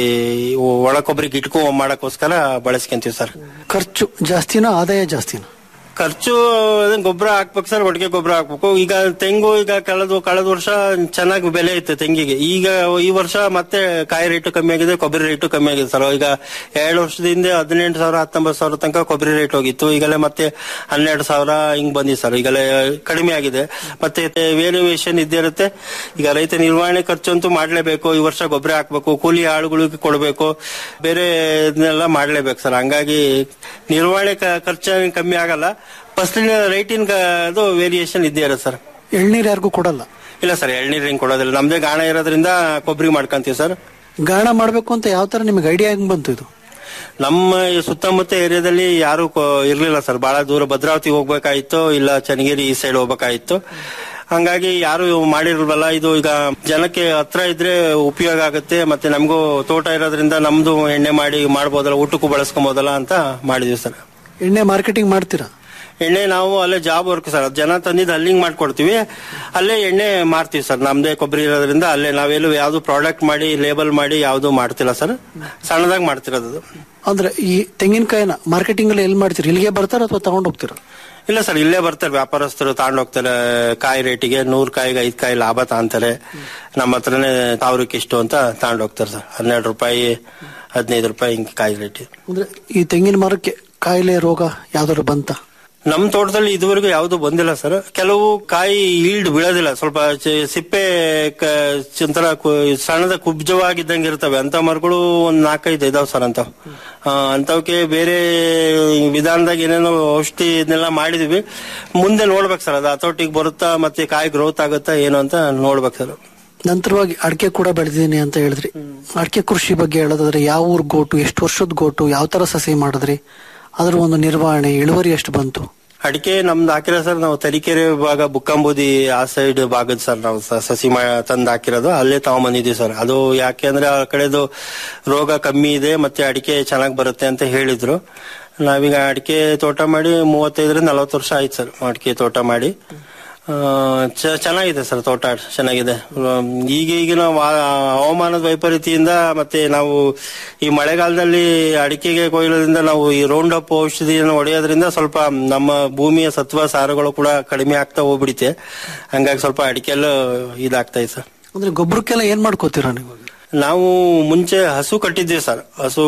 ಒಳ ಕೊಬ್ಬರಿಗೆ ಇಟ್ಕೊ ಮಾಡಕ್ಕೋಸ್ಕರ ಬಳಸ್ಕೊಂತೀವಿ ಸರ್
ಖರ್ಚು ಜಾಸ್ತಿನೋ ಆದಾಯ ಜಾಸ್ತಿನೋ
ಖರ್ಚು ಗೊಬ್ಬರ ಹಾಕ್ಬೇಕು ಸರ್ ಒಟ್ಟಿಗೆ ಗೊಬ್ಬರ ಹಾಕ್ಬೇಕು ಈಗ ತೆಂಗು ಈಗ ಕಳೆದ ಕಳೆದ ವರ್ಷ ಚೆನ್ನಾಗಿ ಬೆಲೆ ಇತ್ತು ತೆಂಗಿಗೆ ಈಗ ಈ ವರ್ಷ ಮತ್ತೆ ಕಾಯಿ ರೇಟು ಕಮ್ಮಿ ಆಗಿದೆ ಕೊಬ್ಬರಿ ರೇಟು ಕಮ್ಮಿ ಆಗಿದೆ ಸರ್ ಈಗ ಎರಡು ವರ್ಷದ ಹಿಂದೆ ಹದಿನೆಂಟು ಸಾವಿರ ಹತ್ತೊಂಬತ್ತು ಸಾವಿರ ತನಕ ಕೊಬ್ಬರಿ ರೇಟ್ ಹೋಗಿತ್ತು ಈಗಲೇ ಮತ್ತೆ ಹನ್ನೆರಡು ಸಾವಿರ ಹಿಂಗ್ ಬಂದಿದೆ ಸರ್ ಈಗಲೇ ಕಡಿಮೆ ಆಗಿದೆ ಮತ್ತೆ ವೇರಿಯೇಷನ್ ಇದ್ದೇ ಇರುತ್ತೆ ಈಗ ರೈತ ನಿರ್ವಹಣೆ ಖರ್ಚು ಅಂತೂ ಮಾಡ್ಲೇಬೇಕು ಈ ವರ್ಷ ಗೊಬ್ಬರ ಹಾಕ್ಬೇಕು ಕೂಲಿ ಆಳುಗಳಿಗೆ ಕೊಡಬೇಕು ಬೇರೆ ಇದನ್ನೆಲ್ಲ ಮಾಡ್ಲೇಬೇಕು ಸರ್ ಹಂಗಾಗಿ ನಿರ್ವಹಣೆ ಕ- ಖರ್ಚು ಏನ್ ಕಮ್ಮಿ ಆಗಲ್ಲ ಫಸ್ಲಿನ ರೈಟಿನ ಅದು ವೇರಿಯೇಷನ್ ಇದ್ದೇ ಇರುತ್ತೆ ಸರ್
ಎಳ್ನೀರ್ ಯಾರಿಗೂ ಕೊಡಲ್ಲ
ಇಲ್ಲ ಸರ್ ಎಳ್ನೀರು ಹಿಂಗ್ ಕೊಡೋದಿಲ್ಲ ನಮ್ದೇ ಗಾಣ ಇರೋದ್ರಿಂದ ಕೊಬ್ಬರಿ ಮಾಡ್ಕೊಂತೀವಿ ಸರ್
ಗಾಣ ಮಾಡ್ಬೇಕು ಅಂತ ಯಾವ ತರ ನಿಮ್ಗೆ ಐಡಿಯಾ ಹೆಂಗ್ ಬಂತು ಇದು
ನಮ್ಮ ಈ ಸುತ್ತಮುತ್ತ ಏರಿಯಾದಲ್ಲಿ ಯಾರು ಇರ್ಲಿಲ್ಲ ಸರ್ ಬಹಳ ದೂರ ಭದ್ರಾವತಿ ಹೋಗ್ಬೇಕಾಯ್ತು ಇಲ್ಲ ಚನ್ನಗಿರಿ ಈ ಸೈಡ್ ಹೋಗ್ಬೇಕಾಯ್ತು ಹಂಗಾಗಿ ಯಾರು ಮಾಡಿರಲ್ವಲ್ಲ ಇದು ಈಗ ಜನಕ್ಕೆ ಹತ್ರ ಇದ್ರೆ ಉಪಯೋಗ ಆಗುತ್ತೆ ಮತ್ತೆ ನಮಗೂ ತೋಟ ಇರೋದ್ರಿಂದ ನಮ್ದು ಎಣ್ಣೆ ಮಾಡಿ ಮಾಡ್ಬೋದಲ್ಲ ಊಟಕ್ಕೂ ಬಳಸ್ಕೊಬೋದಲ್ಲ ಅಂತ ಮಾಡಿದ್ವಿ ಸರ್
ಎಣ್ಣೆ ಮಾರ್ಕೆಟಿಂಗ್ ಮಾಡ್ತೀರಾ
ಎಣ್ಣೆ ನಾವು ಅಲ್ಲೇ ಜಾಬ್ ವರ್ಕ್ ಸರ್ ಜನ ತಂದಿದ್ದು ಅಲ್ಲಿಂಗ್ ಮಾಡ್ಕೊಡ್ತೀವಿ ಅಲ್ಲೇ ಎಣ್ಣೆ ಮಾರ್ತೀವಿ ಸರ್ ನಮ್ದೇ ಕೊಬ್ಬರಿ ಇರೋದ್ರಿಂದ ಅಲ್ಲೇ ನಾವೆಲ್ಲೂ ಯಾವ್ದು ಪ್ರಾಡಕ್ಟ್ ಮಾಡಿ ಲೇಬಲ್ ಮಾಡಿ ಯಾವ್ದು ಮಾಡ್ತಿಲ್ಲ ಸರ್ ಸಣ್ಣದಾಗಿ ಮಾಡ್ತಿರೋದು ಅದು.
ಅಂದ್ರೆ ಈ ತೆಂಗಿನಕಾಯಿನ ಮಾರ್ಕೆಟಿಂಗ್ ಅಲ್ಲಿ ಎಲ್ಲಿ ಮಾಡ್ತೀರಿ ಇಲ್ಲಿಗೆ ಬರ್ತಾರ ಅಥವಾ ತಗೊಂಡ್ ಹೋಗ್ತೀರಾ
ಇಲ್ಲ ಸರ್ ಇಲ್ಲೇ ಬರ್ತಾರೆ ವ್ಯಾಪಾರಸ್ಥರು ತಗೊಂಡ್ ಹೋಗ್ತಾರೆ ಕಾಯಿ ರೇಟಿಗೆ ನೂರ್ ಕಾಯಿಗೆ ಐದ್ ಕಾಯಿ ಲಾಭ ತಗೊಂತಾರೆ ನಮ್ಮ ಹತ್ರನೇ ಸಾವಿರಕ್ಕೆ ಇಷ್ಟು ಅಂತ ತಗೊಂಡ್ ಹೋಗ್ತಾರೆ ಸರ್ ಹನ್ನೆರಡು ರೂಪಾಯಿ ಹದಿನೈದು ರೂಪಾಯಿ ಹಿಂಗೆ ಕಾಯಿ ರೇಟ್
ಅಂದ್ರೆ ಈ ತೆಂಗಿನ ಮರಕ್ಕೆ ಕಾಯಿಲೆ ರೋಗ ಯಾವ್ದಾದ್ರು ಬಂತ
ನಮ್ ತೋಟದಲ್ಲಿ ಇದುವರೆಗೂ ಯಾವ್ದು ಬಂದಿಲ್ಲ ಸರ್ ಕೆಲವು ಕಾಯಿ ಈಲ್ಡ್ ಬೀಳೋದಿಲ್ಲ ಸ್ವಲ್ಪ ಚ- ಸಿಪ್ಪೆ ಕ- ಒಂಥರ ಕು- ಸಣ್ಣದ ಕುಬ್ಜವಾಗಿದ್ದಂಗೆ ಇರ್ತವೆ ಅಂತ ಮರಗಳು ಒಂದ್ ನಾಲ್ಕೈದು ಇದಾವ್ ಸರ್ ಅಂತ ಅಂತವಕ್ಕೆ ಬೇರೆ ವಿಧಾನದಾಗ ಏನೇನೋ ಔಷಧಿ ಇದನ್ನೆಲ್ಲ ಮಾಡಿದ್ವಿ ಮುಂದೆ ನೋಡ್ಬೇಕು ಸರ್ ಅದು ಹತೋಟಿಗೆ ಬರುತ್ತಾ ಮತ್ತೆ ಕಾಯಿ ಗ್ರೋತ್ ಆಗುತ್ತಾ ಏನು ಅಂತ ನೋಡ್ಬೇಕು ಸರ್
ನಂತರವಾಗಿ ಅಡಿಕೆ ಕೂಡ ಬೆಳೆದಿದ್ದೀನಿ ಅಂತ ಹೇಳಿದ್ರಿ ಅಡಿಕೆ ಕೃಷಿ ಬಗ್ಗೆ ಹೇಳೋದಾದ್ರೆ ಯಾವ ಊರ್ ಗೋಟು ಎಷ್ಟು ವರ್ಷದ ಗೋಟು ಯಾವ ತರ ಸಸಿ ಮಾಡಿದ್ರಿ ಅದ್ರ ಒಂದು ನಿರ್ವಹಣೆ ಇಳುವರಿ ಎಷ್ಟು ಬಂತು
ಅಡಿಕೆ ನಮ್ದು ಹಾಕಿರೋ ಸರ್ ನಾವು ತರೀಕೆರೆ ಭಾಗ ಬುಕ್ಕಂಬುದಿ ಆ ಸೈಡ್ ಭಾಗದ ಸರ್ ನಾವು ಸ- ಸಸಿ ತಂದು ಹಾಕಿರೋದು ಅಲ್ಲೇ ತಗೊಂಬಂದಿದ್ವಿ ಸರ್ ಅದು ಯಾಕೆ ಅಂದ್ರೆ ಆ ಕಡೆದು ರೋಗ ಕಮ್ಮಿ ಇದೆ ಮತ್ತೆ ಅಡಿಕೆ ಚೆನ್ನಾಗಿ ಬರುತ್ತೆ ಅಂತ ಹೇಳಿದ್ರು ನಾವೀಗ ಅಡಿಕೆ ತೋಟ ಮಾಡಿ ಮೂವತ್ತೈದರಿಂದ ನಲವತ್ತು ವರ್ಷ ಆಯ್ತು ಸರ್ ಅಡಿಕೆ ತೋಟ ಮಾಡಿ ಆ, ಚ- ಚೆನ್ನಾಗಿದೆ ಸರ್ ತೋಟ ಚೆನ್ನಾಗಿದೆ ಉಮ್, ಈಗ ಈಗಿನ ವಾ- ಹವಾಮಾನದ ವೈಪರೀತ್ಯದಿಂದ ಮತ್ತೆ ನಾವು ಈ ಮಳೆಗಾಲದಲ್ಲಿ ಅಡಿಕೆಗೆ ಕೊಯ್ಯೋದ್ರಿಂದ ನಾವು ಈ ರೌಂಡ್ ಅಪ್ ಔಷಧಿಯನ್ನು ಹೊಡೆಯೋದ್ರಿಂದ ಸ್ವಲ್ಪ ನಮ್ಮ ಭೂಮಿಯ ಸತ್ವ ಸಾರಗಳು ಕೂಡ ಕಡಿಮೆ ಆಗ್ತಾ ಹೋಗ್ಬಿಡುತ್ತೆ ಹಂಗಾಗಿ ಸ್ವಲ್ಪ ಅಡಿಕೆಲ್ಲ ಇದಾಗ್ತಾ ಇದೆ ಸರ್
ಅಂದ್ರೆ ಗೊಬ್ಬರಕ್ಕೆಲ್ಲ ಏನ್ ಮಾಡ್ಕೋತೀರಾ ನೀವು
ನಾವು ಮುಂಚೆ ಹಸು ಕಟ್ಟಿದ್ವಿ ಸರ್ ಹಸು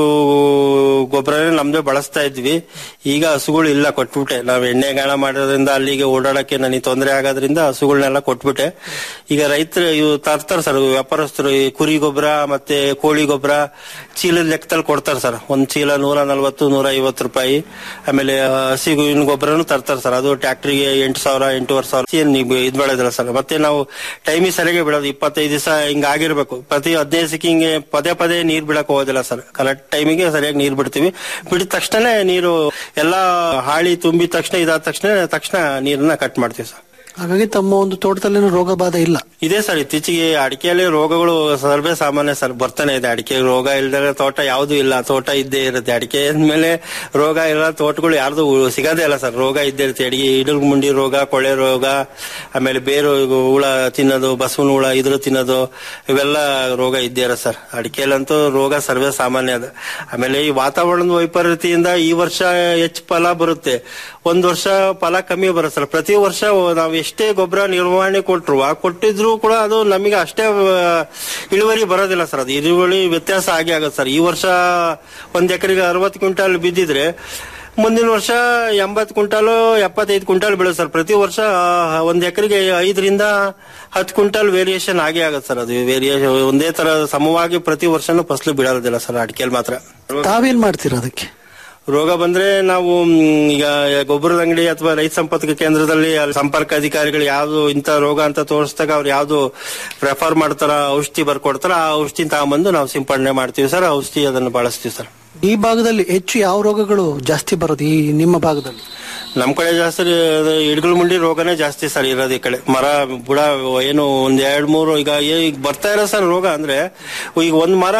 ಗೊಬ್ಬರನೇ ನಮ್ದೇ ಬಳಸ್ತಾ ಇದ್ವಿ ಈಗ ಹಸುಗಳು ಇಲ್ಲ ಕೊಟ್ಬಿಟ್ಟೆ ನಾವು ಎಣ್ಣೆ ಗಾಣ ಮಾಡೋದ್ರಿಂದ ಅಲ್ಲಿಗೆ ಓಡಾಡಕ್ಕೆ ನನಗೆ ತೊಂದರೆ ಆಗೋದ್ರಿಂದ ಹಸುಗಳನ್ನೆಲ್ಲ ಕೊಟ್ಬಿಟ್ಟೆ ಈಗ ರೈತರು ಇವು ತರ್ತಾರೆ ಸರ್ ವ್ಯಾಪಾರಸ್ಥರು ಈ ಕುರಿ ಗೊಬ್ಬರ ಮತ್ತೆ ಕೋಳಿ ಗೊಬ್ಬರ ಚೀಲದ ಲೆಕ್ಕದಲ್ಲಿ ಕೊಡ್ತಾರೆ ಸರ್ ಒಂದ್ ಚೀಲ ನೂರ ನಲ್ವತ್ತು ನೂರ ಐವತ್ತು ರೂಪಾಯಿ ಆಮೇಲೆ ಹಸಿ ಹೂವಿನ ಗೊಬ್ಬರನು ತರ್ತಾರೆ ಸರ್ ಅದು ಟ್ಯಾಕ್ಟ್ರಿಗೆ ಎಂಟು ಸಾವಿರ ಎಂಟೂವರೆ ಸಾವಿರ ಏನ್ ನೀವು ಇದ್ ಮಾಡೋದಿಲ್ಲ ಸರ್ ಮತ್ತೆ ನಾವು ಟೈಮಿಗೆ ಸರಿಯಾಗಿ ಬಿಡೋದು ಇಪ್ಪತ್ತೈದು ದಿವಸ ಹಿಂಗ ಆಗಿರ್ಬೇಕು ಪ್ರತಿ ಹದಿನೈದು ದಿವಸಕ್ಕೆ ಹಿಂಗೆ ಪದೇ ಪದೇ ನೀರ್ ಬಿಡಕ್ ಹೋಗೋದಿಲ್ಲ ಸರ್ ಕರೆಕ್ಟ್ ಟೈಮಿಗೆ ಸರಿಯಾಗಿ ನೀರ್ ಬಿಡ್ತೀವಿ ಬಿಡಿದ ತಕ್ಷಣ ನೀರು ಎಲ್ಲಾ ಹಾಳಿ ತುಂಬಿದ ತಕ್ಷಣ ಇದಾದ ತಕ್ಷಣ ತಕ್ಷಣ ನೀರನ್ನ ಕಟ್ ಮಾಡ್ತೀವಿ ಸರ್
ಹಾಗಾಗಿ ತಮ್ಮ ಒಂದು ತೋಟದಲ್ಲಿ ರೋಗ ಬಾಧೆ ಇಲ್ಲ
ಇದೆ ಸರ್ ಇತ್ತೀಚೆಗೆ ಅಡಿಕೆಯಲ್ಲಿ ರೋಗಗಳು ಸರ್ವೇ ಸಾಮಾನ್ಯ ಸರ್ ಬರ್ತಾನೆ ಇದೆ ಅಡಿಕೆ ರೋಗ ಇಲ್ದರೆ ತೋಟ ಯಾವ್ದು ಇಲ್ಲ ತೋಟ ಇದ್ದೇ ಇರುತ್ತೆ ಅಡಿಕೆ ಮೇಲೆ ರೋಗ ಇಲ್ಲ ತೋಟಗಳು ಯಾರ್ದು ಸಿಗೋದೇ ಇಲ್ಲ ಸರ್ ರೋಗ ಇದ್ದೇ ಇರುತ್ತೆ ಅಡಿಗೆ ಇಡಲ್ ಮುಂಡಿ ರೋಗ ಕೊಳೆ ರೋಗ ಆಮೇಲೆ ಬೇರು ಹುಳ ತಿನ್ನೋದು ಬಸವನ ಹುಳ ಇದ್ರ ತಿನ್ನೋದು ಇವೆಲ್ಲ ರೋಗ ಇದ್ದೇ ಇರೋ ಸರ್ ಅಡಿಕೆಯಲ್ಲಂತೂ ರೋಗ ಸರ್ವೇ ಸಾಮಾನ್ಯ ಅದ ಆಮೇಲೆ ಈ ವಾತಾವರಣದ ವೈಪರೀತ್ಯದಿಂದ ಈ ವರ್ಷ ಹೆಚ್ಚು ಫಲ ಬರುತ್ತೆ ಒಂದ್ ವರ್ಷ ಫಲ ಕಮ್ಮಿ ಬರುತ್ತೆ ಸರ್ ಪ್ರತಿ ವರ್ಷ ನಾವು ಎಷ್ಟೇ ಗೊಬ್ಬರ ನಿರ್ವಹಣೆ ಕೊಟ್ರು ಆ ಕೊಟ್ಟಿದ್ರು ಕೂಡ ಅದು ನಮಗೆ ಅಷ್ಟೇ ಆ, ಇಳುವರಿ ಬರೋದಿಲ್ಲ ಸರ್ ಅದು ಇಳುವರಿ ವ್ಯತ್ಯಾಸ ಆಗೇ ಆಗುತ್ತೆ ಸರ್ ಈ ವರ್ಷ ಒಂದ್ ಎಕರೆಗೆ ಅರವತ್ತು ಕ್ವಿಂಟಾಲ್ ಬಿದ್ದಿದ್ರೆ ಮುಂದಿನ ವರ್ಷ ಎಂಬತ್ತು ಕ್ವಿಂಟಾಲು ಎಪ್ಪತ್ತೈದು ಕ್ವಿಂಟಾಲ್ ಬೀಳುತ್ತೆ ಸರ್ ಪ್ರತಿ ವರ್ಷ ಆ, ಒಂದ್ ಎಕರೆಗೆ ಐದರಿಂದ ಹತ್ತು ಕ್ವಿಂಟಾಲ್ ವೇರಿಯೇಷನ್ ಆಗೇ ಆಗುತ್ತೆ ಸರ್ ಅದು ವೇರಿಯೇಷನ್ ಒಂದೇ ತರ ಸಮವಾಗಿ ಪ್ರತಿ ವರ್ಷನೂ ಫಸಲು ಬೀಳೋದಿಲ್ಲ ಸರ್ ಅಡಿಕೆಯಲ್ಲಿ ಮಾತ್ರ
ತಾವೇನ್ ಮಾಡ್ತೀರಾ ಅದಕ್ಕೆ
ರೋಗ ಬಂದ್ರೆ ನಾವು ಮ್, ಈಗ ಗೊಬ್ಬರದ ಅಂಗಡಿ ಅಥವಾ ರೈತ ಸಂಪರ್ಕ ಕೇಂದ್ರದಲ್ಲಿ ಅಲ್ಲಿ ಸಂಪರ್ಕ ಅಧಿಕಾರಿಗಳು ಯಾವ್ದು ಇಂಥ ರೋಗ ಅಂತ ತೋರಿಸಿದಾಗ ಅವ್ರು ಯಾವ್ದು ರೆಫರ್ ಮಾಡ್ತಾರ ಔಷಧಿ ಬರ್ಕೊಡ್ತಾರ ಆ ಔಷಧಿ ತಗೊಂಬಂದು ನಾವು ಸಿಂಪಡಣೆ ಮಾಡ್ತೀವಿ ಸರ್ ಔಷಧಿ ಅದನ್ನು ಬಳಸ್ತೀವಿ ಸರ್
ಈ ಭಾಗದಲ್ಲಿ ಹೆಚ್ಚು ಯಾವ ರೋಗಗಳು ಜಾಸ್ತಿ ಬರೋದು ಈ ನಿಮ್ಮ ಭಾಗದಲ್ಲಿ
ನಮ್ ಕಡೆ ಜಾಸ್ತಿ ಇಡ್ಗಲ್ ಮುಂಡಿ ರೋಗನೇ ಜಾಸ್ತಿ ಸರ್ ಇರೋದು ಈ ಕಡೆ ಮರ ಬುಡ ಏನು ಒಂದ್ ಎರಡ್ ಮೂರು ಈಗ ಏ- ಈಗ ಬರ್ತಾ ಇರೋ ಸರ್ ರೋಗ ಅಂದ್ರೆ ಈಗ ಒಂದ್ ಮರ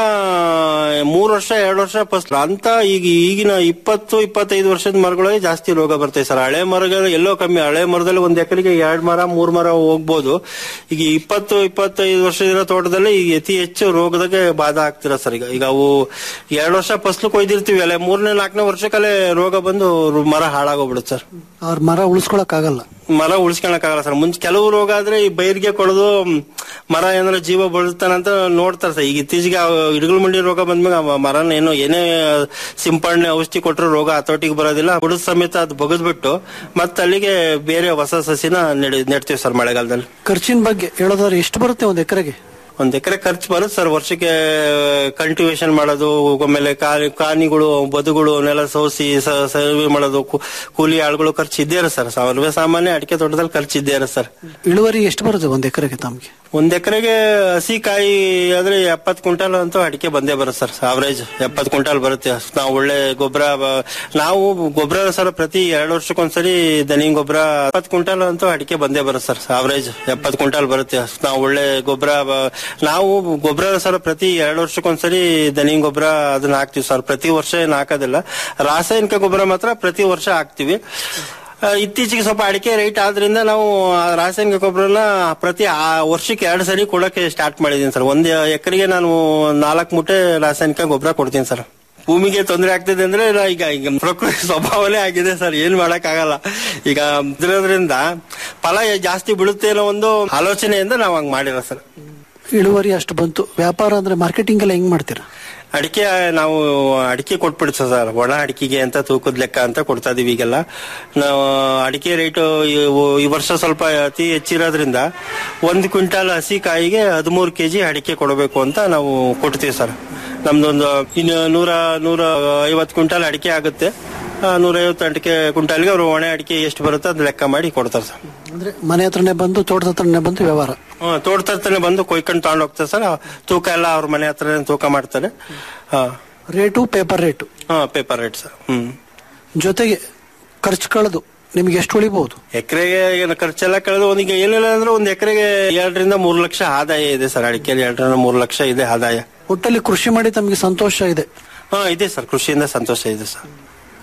ಮೂರ್ ವರ್ಷ ಎರಡ್ ವರ್ಷ ಫಸ್ಟ್ ಅಂತ ಈಗ ಈಗಿನ ಇಪ್ಪತ್ತು ಇಪ್ಪತ್ತೈದು ವರ್ಷದ ಮರಗಳಲ್ಲಿ ಜಾಸ್ತಿ ರೋಗ ಬರ್ತದೆ ಸರ್ ಹಳೆ ಮರಗಳು ಎಲ್ಲೋ ಕಮ್ಮಿ ಹಳೆ ಮರದಲ್ಲಿ ಒಂದ್ ಎಕರೆಗೆ ಎರಡ್ ಮರ ಮೂರ್ ಮರ ಹೋಗ್ಬೋದು ಈಗ ಇಪ್ಪತ್ತು ಇಪ್ಪತ್ತೈದು ವರ್ಷದ ತೋಟದಲ್ಲಿ ಈಗ ಅತಿ ಹೆಚ್ಚು ರೋಗದಾಗೆ ಬಾಧ ಆಗ್ತಿರ ಸರ್ ಈಗ ಈಗ ಅವು ಎರಡ್ ವರ್ಷ ಫಸ್ಲು ಕೊಯ್ದಿರ್ತೀವಿ ಅಲ್ಲ ಮೂರನೇ ನಾಲ್ಕನೇ ವರ್ಷಕ್ಕಲ್ಲೇ ರೋಗ ಬಂದು ರು- ಮರ ಹಾಳಾಗೋಗ್ಬಿಡುತ್ತೆ ಸರ್
ಅವ್ರ ಮರ ಉಳಿಸ್ಕೊಳಕ್ ಆಗಲ್ಲ
ಮರ ಉಳಿಸ್ಕೊಳಕ್ಕಾಗಲ್ಲ ಸರ್ ಮುಂಚೆ ಕೆಲವು ರೋಗ ಆದ್ರೆ ಈ ಬೈರ್ಗೆ ಕೊಡೋದು ಮ್, ಮರ ಏನಾರ ಜೀವ ಬಳುತ್ತಾನಂತ ನೋಡ್ತಾರೆ ಸರ್ ಈಗ ಇತ್ತೀಚೆಗೆ ಇಡಗಲ್ ಮಂಡಿ ರೋಗ ಬಂದ್ಮೇಲೆ ಆ ಮರನ ಏನೋ ಏನೇ ಸಿಂಪಡಣೆ ಔಷಧಿ ಕೊಟ್ಟರು ರೋಗ ಹತೋಟಿಗೆ ಬರೋದಿಲ್ಲ ಬುಡದ ಸಮೇತ ಅದು ಬಗದ್ಬಿಟ್ಟು ಮತ್ತೆ ಅಲ್ಲಿಗೆ ಬೇರೆ ಹೊಸ ಸಸಿನ ನೆಡ್ ನೆಡ್ತೀವಿ ಸರ್ ಮಳೆಗಾಲದಲ್ಲಿ
ಖರ್ಚಿನ ಬಗ್ಗೆ ಹೇಳೋದಾದ್ರೆ ಎಷ್ಟು ಬರುತ್ತೆ ಒಂದ್ ಎಕರೆಗೆ
ಒಂದ್ ಎಕರೆ ಖರ್ಚು ಬರುತ್ತೆ ಸರ್ ವರ್ಷಕ್ಕೆ ಕಲ್ಟಿವೇಶನ್ ಮಾಡೋದು ಆಮೇಲೆ ಕಾ- ಕಾನಿಗಳು ಬದುಗಳು ಅವನ್ನೆಲ್ಲ ಸೋಸಿ ಸ- ಸರ್ವೆ ಮಾಡೋದು ಕೂ- ಕೂಲಿ ಆಳುಗಳು ಖರ್ಚು ಇದ್ದೇ ಇರುತ್ತೆ ಸರ್ ಸರ್ವೇ ಸಾಮಾನ್ಯ ಅಡಿಕೆ ತೋಟದಲ್ಲಿ ಖರ್ಚು ಇದ್ದೇ ಇರುತ್ತೆ ಸರ್
ಇಳುವರಿ ಎಷ್ಟು ಬರುತ್ತೆ ಒಂದ್ ಎಕರೆಗೆ ತಮ್ಗೆ
ಒಂದ್ ಎಕರೆಗೆ ಹಸಿ ಕಾಯಿ ಆದ್ರೆ ಎಪ್ಪತ್ ಕ್ವಿಂಟಾಲ್ ಅಂತೂ ಅಡಿಕೆ ಬಂದೇ ಬರುತ್ತೆ ಸರ್ ಅವರೇಜ್ ಎಪ್ಪತ್ ಕ್ವಿಂಟಾಲ್ ಬರುತ್ತೆ ನಾವು ಒಳ್ಳೆ ಗೊಬ್ಬರ ನಾವು ಗೊಬ್ಬರ ಸರ್ ಪ್ರತಿ ಎರಡು ವರ್ಷಕ್ಕೊಂದ್ಸರಿ ದನಿ ಗೊಬ್ಬರ ಎಪ್ಪತ್ ಕ್ವಿಂಟಾಲ್ ಅಂತೂ ಅಡಿಕೆ ಬಂದೇ ಬರುತ್ತೆ ಸರ್ ಅವರೇಜ್ ಎಪ್ಪತ್ ಕ್ವಿಂಟಾಲ್ ಬರುತ್ತೆ ನಾವು ಒಳ್ಳೆ ಗೊಬ್ಬರ ನಾವು ಗೊಬ್ಬರ ಸರ್ ಪ್ರತಿ ಎರಡು ವರ್ಷಕ್ಕೊಂದ್ಸರಿ ದನಿ ಗೊಬ್ಬರ ಅದನ್ನ ಹಾಕ್ತಿವಿ ಸರ್ ಪ್ರತಿ ವರ್ಷ ಏನ್ ಹಾಕೋದಿಲ್ಲ ರಾಸಾಯನಿಕ ಗೊಬ್ಬರ ಮಾತ್ರ ಪ್ರತಿ ವರ್ಷ ಹಾಕ್ತಿವಿ ಆ, ಇತ್ತೀಚೆಗೆ ಸ್ವಲ್ಪ ಅಡಿಕೆ ರೇಟ್ ಆದ್ರಿಂದ ನಾವು ಆ ರಾಸಾಯನಿಕ ಗೊಬ್ಬರನ ಪ್ರತಿ ಆ ವರ್ಷಕ್ಕೆ ಎರಡು ಸರಿ ಕೊಡಕ್ಕೆ ಸ್ಟಾರ್ಟ್ ಮಾಡಿದೀನಿ ಸರ್ ಒಂದ್ ಎಕರೆಗೆ ನಾನು ನಾಲ್ಕು ಮೂಟೆ ರಾಸಾಯನಿಕ ಗೊಬ್ಬರ ಕೊಡ್ತೀನಿ ಸರ್ ಭೂಮಿಗೆ ತೊಂದರೆ ಆಗ್ತಿದೆ ಅಂದ್ರೆ ನಾ ಈಗ ಈಗ ಪ್ರಕೃತಿ ಸ್ವಭಾವನೇ ಆಗಿದೆ ಸರ್ ಏನ್ ಮಾಡಕ್ ಆಗಲ್ಲ ಈಗ ಇದ್ರೋದ್ರಿಂದ ಫಲ ಜಾಸ್ತಿ ಬೀಳುತ್ತೆ ಅನ್ನೋ ಒಂದು ಆಲೋಚನೆಯಿಂದ ನಾವು ಹಂಗ್ ಮಾಡಿರೋ ಸರ್
ಇಳುವರಿ ಅಷ್ಟು ಬಂತು ವ್ಯಾಪಾರ ಅಂದ್ರೆ ಮಾರ್ಕೆಟಿಂಗ್ ಎಲ್ಲ ಹೆಂಗ್ ಮಾಡ್ತೀರಾ
ಅಡಿಕೆ ನಾವು ಅಡಿಕೆ ಕೊಟ್ಬಿಡ್ತೀವಿ ಸರ್ ಒಣ ಅಡಿಕೆಗೆ ಅಂತ ತೂಕದ ಲೆಕ್ಕ ಅಂತ ಕೊಡ್ತಾ ಇದೀವಿ ಈಗೆಲ್ಲ ನಾವು ಅಡಿಕೆ ರೇಟು ಈ ವರ್ಷ ಸ್ವಲ್ಪ ಅತಿ ಹೆಚ್ಚಿರೋದ್ರಿಂದ ಒಂದು ಕ್ವಿಂಟಾಲ್ ಹಸಿ ಕಾಯಿಗೆ ಹದಿಮೂರು ಕೆಜಿ ಅಡಿಕೆ ಕೊಡಬೇಕು ಅಂತ ನಾವು ಕೊಡ್ತೀವಿ ಸರ್ ನಮ್ದೊಂದು ಇನ್ನು ನೂರ ನೂರ ಐವತ್ತು ಕ್ವಿಂಟಾಲ್ ಅಡಿಕೆ ಆಗುತ್ತೆ ಆ, ನೂರೈವತ್ತು ಅಡಿಕೆ ಕ್ವಿಂಟಾಲ್ಗೆ ಅವರು ಒಣ ಅಡಿಕೆ ಎಷ್ಟು ಬರುತ್ತೆ ಅದು ಲೆಕ್ಕ ಮಾಡಿ ಕೊಡ್ತಾರೆ ಸರ್
ಅಂದ್ರೆ ಮನೆ ಹತ್ರನೇ ಬಂದು ತೋಟದ ಹತ್ರನೇ ಬಂದು ವ್ಯವಹಾರ
ಹ್ಮ್, ತೋಟದ ಹತ್ರನೇ ಬಂದು ಕೊಯ್ಕೊಂಡು ತಗೊಂಡು ಹೋಗ್ತಾರೆ ಸರ್ ತೂಕ ಎಲ್ಲ ಅವ್ರ ಮನೆ ಹತ್ರ ತೂಕ ಮಾಡ್ತಾರೆ ಹಾ
ರೇಟು ಪೇಪರ್ ರೇಟು
ಹಾ ಪೇಪರ್ ರೇಟ್ ಸರ್ ಹ್ಮ್
ಜೊತೆಗೆ ಖರ್ಚು ಕಳೆದು ನಿಮ್ಗೆ ಎಷ್ಟು ಉಳಿಬಹುದು
ಎಕರೆಗೆ ಏನು ಖರ್ಚೆಲ್ಲ ಕಳೆದು ಒಂದೀಗ ಏನಿಲ್ಲ ಅಂದ್ರೆ ಒಂದ್ ಎಕರೆಗೆ ಎರಡರಿಂದ ಮೂರು ಲಕ್ಷ ಆದಾಯ ಇದೆ ಸರ್ ಅಡಿಕೆಯಲ್ಲಿ ಎರಡರಿಂದ ಮೂರು ಲಕ್ಷ ಇದೆ ಆದಾಯ
ಒಟ್ಟಲ್ಲಿ ಕೃಷಿ ಮಾಡಿ ತಮಗೆ ಸಂತೋಷ ಇದೆ
ಹಾ ಇದೆ ಸರ್ ಕೃಷಿಯಿಂದ ಸಂತೋಷ ಇದೆ ಸರ್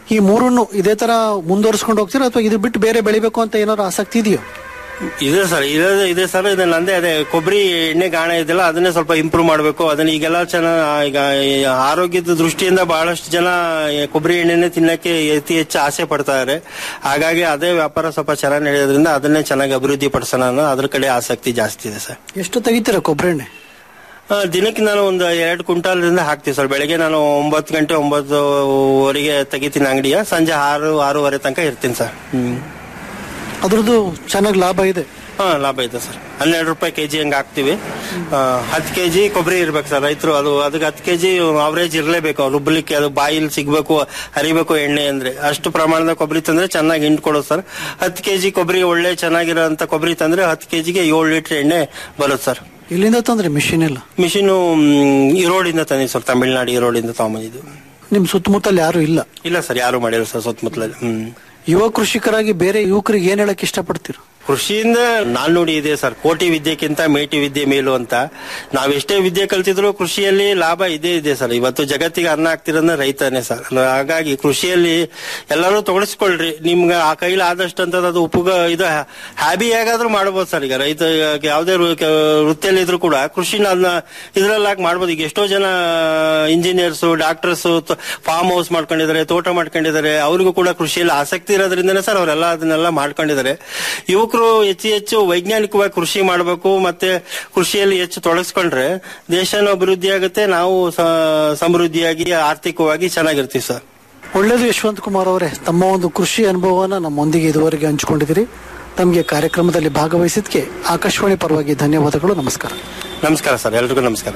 ಈ ಮೂರನ್ನು ಇದೇ ತರ ಮುಂದುವರಿಸ್ಕೊಂಡು ಹೋಗ್ತೀರಾ ಅಥವಾ ಇದು ಬಿಟ್ಟು ಬೇರೆ ಬೆಳಿಬೇಕು ಅಂತ ಏನಾದ್ರು ಆಸಕ್ತಿ ಇದೆಯೋ
ಇದೆ ಸರ್ ಇದೆ ಇದೆ ಸರ್ ಇದು ನಂದೇ ಅದೇ ಕೊಬ್ಬರಿ ಎಣ್ಣೆ ಗಾಣ ಇದೆಯಲ್ಲ ಅದನ್ನೇ ಸ್ವಲ್ಪ ಇಂಪ್ರೂವ್ ಮಾಡಬೇಕು ಅದನ್ನ ಈಗೆಲ್ಲ ಚೆನ್ನಾಗಿ ಈಗ ಈ ಆರೋಗ್ಯದ ದೃಷ್ಟಿಯಿಂದ ಬಹಳಷ್ಟು ಜನ ಈ ಕೊಬ್ಬರಿ ಎಣ್ಣೆನೆ ತಿನ್ನಕ್ಕೆ ಅತಿ ಹೆಚ್ಚು ಆಸೆ ಪಡ್ತಾರೆ ಹಾಗಾಗಿ ಅದೇ ವ್ಯಾಪಾರ ಸ್ವಲ್ಪ ಚೆನ್ನಾಗಿ ನಡೆಯೋದ್ರಿಂದ ಅದನ್ನೇ ಚೆನ್ನಾಗಿ ಅಭಿವೃದ್ಧಿ ಪಡಿಸೋಣ ಅನ್ನೋ ಅದ್ರ ಕಡೆ ಆಸಕ್ತಿ ಜಾಸ್ತಿ ಇದೆ ಸರ್
ಎಷ್ಟು ತೆಗಿತೀರಾ ಕೊಬ್ಬರಿ ಎಣ್ಣೆ
ಆ, ದಿನಕ್ಕೆ ನಾನು ಒಂದು ಎರಡು ಕ್ವಿಂಟಾಲ್ದಿಂದ ಹಾಕ್ತೀವಿ ಸರ್ ಬೆಳಗ್ಗೆ ನಾನು ಒಂಬತ್ತು ಗಂಟೆ ಒಂಬತ್ತುವರೆಗೆ ತೆಗಿತೀನಿ ಅಂಗಡಿಯ ಸಂಜೆ ಆರು ಆರೂವರೆ ತನಕ ಇರ್ತೀನಿ ಸರ್ ಹ್ಮ್
ಅದ್ರದ್ದು ಚೆನ್ನಾಗಿ ಲಾಭ ಇದೆ
ಹಾ ಲಾಭ ಇದೆ ಸರ್ ಹನ್ನೆರಡು ರೂಪಾಯಿ ಕೆಜಿ ಹಂಗೆ ಹಾಕ್ತಿವಿ ಹತ್ತು ಕೆಜಿ ಕೊಬ್ಬರಿ ಇರ್ಬೇಕು ಸರ್ ರೈತರು ಅದು ಅದಕ್ಕೆ ಹತ್ತು ಕೆಜಿ ಅವರೇಜ್ ಇರಲೇಬೇಕು ರುಬ್ಬಲಿಕ್ಕೆ ಅದು ಬಾಯಿಲ್ ಸಿಗ್ಬೇಕು ಹರಿಬೇಕು ಎಣ್ಣೆ ಅಂದ್ರೆ ಅಷ್ಟು ಪ್ರಮಾಣದ ಕೊಬ್ಬರಿ ತಂದ್ರೆ ಚೆನ್ನಾಗಿ ಹಿಂಡ್ ಕೊಡೋದು ಸರ್ ಹತ್ತು ಕೆಜಿ ಕೊಬ್ಬರಿ ಒಳ್ಳೆ ಚೆನ್ನಾಗಿರೋಂಥ ಕೊಬ್ಬರಿ ತಂದ್ರೆ ಹತ್ತು ಕೆಜಿಗೆ ಏಳು ಲೀಟರ್ ಎಣ್ಣೆ ಬರುತ್ತೆ ಸರ್
ಇಲ್ಲಿಂದ ತಂದ್ರೆ ಮಿಷಿನ್ ಎಲ್ಲ
ಮಿಷಿನು ಈರೋಡಿಂದ ತಂದಿ ಸರ್ ತಮಿಳ್ನಾಡು ಈರೋಡಿಂದ ತಗೊಂಬಂದಿದ್ದು
ನಿಮ್ ಸುತ್ತಮುತ್ತಲು ಯಾರು ಇಲ್ಲ
ಇಲ್ಲ ಸರ್ ಯಾರು ಮಾಡಿಲ್ಲ ಸರ್ ಸುತ್ತಮುತ್ತಲಲ್ಲಿ ಹ್ಮ್
ಯುವ ಕೃಷಿಕರಾಗಿ ಬೇರೆ ಯುವಕರಿಗೆ ಏನ್ ಹೇಳಕ್ ಇಷ್ಟಪಡ್ತೀರ
ಕೃಷಿಯಿಂದ ನಾಲ್ನುಡಿ ಇದೆ ಸರ್ ಕೋಟಿ ವಿದ್ಯೆಕ್ಕಿಂತ ಮೇಟಿ ವಿದ್ಯೆ ಮೇಲು ಅಂತ ನಾವೆಷ್ಟೇ ವಿದ್ಯೆ ಕಲ್ತಿದ್ರು ಕೃಷಿಯಲ್ಲಿ ಲಾಭ ಇದೇ ಇದೆ ಸರ್ ಇವತ್ತು ಜಗತ್ತಿಗೆ ಅನ್ನ ಆಗ್ತಿರೋದ್ರೆ ರೈತನೇ ಸರ್ ಹಾಗಾಗಿ ಕೃಷಿಯಲ್ಲಿ ಎಲ್ಲರೂ ತೊಡಗಿಸ್ಕೊಳ್ರಿ ನಿಮ್ಗೆ ಆ ಕೈಲಿ ಆದಷ್ಟು ಅಂತ ಅದು ಉಪಯೋಗ ಇದು ಹ್ಯಾಬಿ ಹೇಗಾದ್ರೂ ಮಾಡ್ಬೋದು ಸರ್ ಈಗ ರೈತ ಈಗ ಯಾವುದೇ ವೃ- ಕ- ವೃತ್ತಿಯಲ್ಲಿ ಇದ್ರು ಕೂಡ ಕೃಷಿನ ಅದನ್ನ ಇದ್ರಲ್ಲಾಗಿ ಮಾಡ್ಬೋದು ಈಗ ಎಷ್ಟೋ ಜನ ಇಂಜಿನಿಯರ್ಸ್ ಡಾಕ್ಟರ್ಸ್ ಫಾರ್ಮ್ ಹೌಸ್ ಮಾಡ್ಕೊಂಡಿದ್ದಾರೆ ತೋಟ ಮಾಡ್ಕೊಂಡಿದ್ದಾರೆ ಅವ್ರಿಗೂ ಕೂಡ ಕೃಷಿಯಲ್ಲಿ ಆಸಕ್ತಿ ಇರೋದ್ರಿಂದನೇ ಸರ್ ಅವರೆಲ್ಲ ಅದನ್ನೆಲ್ಲ ಮಾಡ್ಕೊಂಡಿದ್ದಾರೆ ಯುವಕರು ಹೆಚ್ಚು ಹೆಚ್ಚು ವೈಜ್ಞಾನಿಕವಾಗಿ ಕೃಷಿ ಮಾಡಬೇಕು ಮತ್ತೆ ಕೃಷಿಯಲ್ಲಿ ಹೆಚ್ಚು ತೊಡಗಿಸ್ಕೊಂಡ್ರೆ ದೇಶನೂ ಅಭಿವೃದ್ಧಿ ಆಗುತ್ತೆ ನಾವು ಸ- ಸಮೃದ್ಧಿಯಾಗಿ ಆರ್ಥಿಕವಾಗಿ ಚೆನ್ನಾಗಿರ್ತೀವಿ ಸರ್
ಒಳ್ಳೇದು ಯಶವಂತ್ ಕುಮಾರ್ ಅವರೇ ತಮ್ಮ ಒಂದು ಕೃಷಿ ಅನುಭವನ ನಮ್ಮೊಂದಿಗೆ ಇದುವರೆಗೆ ಹಂಚಿಕೊಂಡಿದ್ದೀರಿ ತಮಗೆ ಕಾರ್ಯಕ್ರಮದಲ್ಲಿ ಭಾಗವಹಿಸಿದ್ಕೆ ಆಕಾಶವಾಣಿ ಪರವಾಗಿ ಧನ್ಯವಾದಗಳು ನಮಸ್ಕಾರ
ನಮಸ್ಕಾರ ಸರ್ ಎಲ್ರಿಗೂ ನಮಸ್ಕಾರ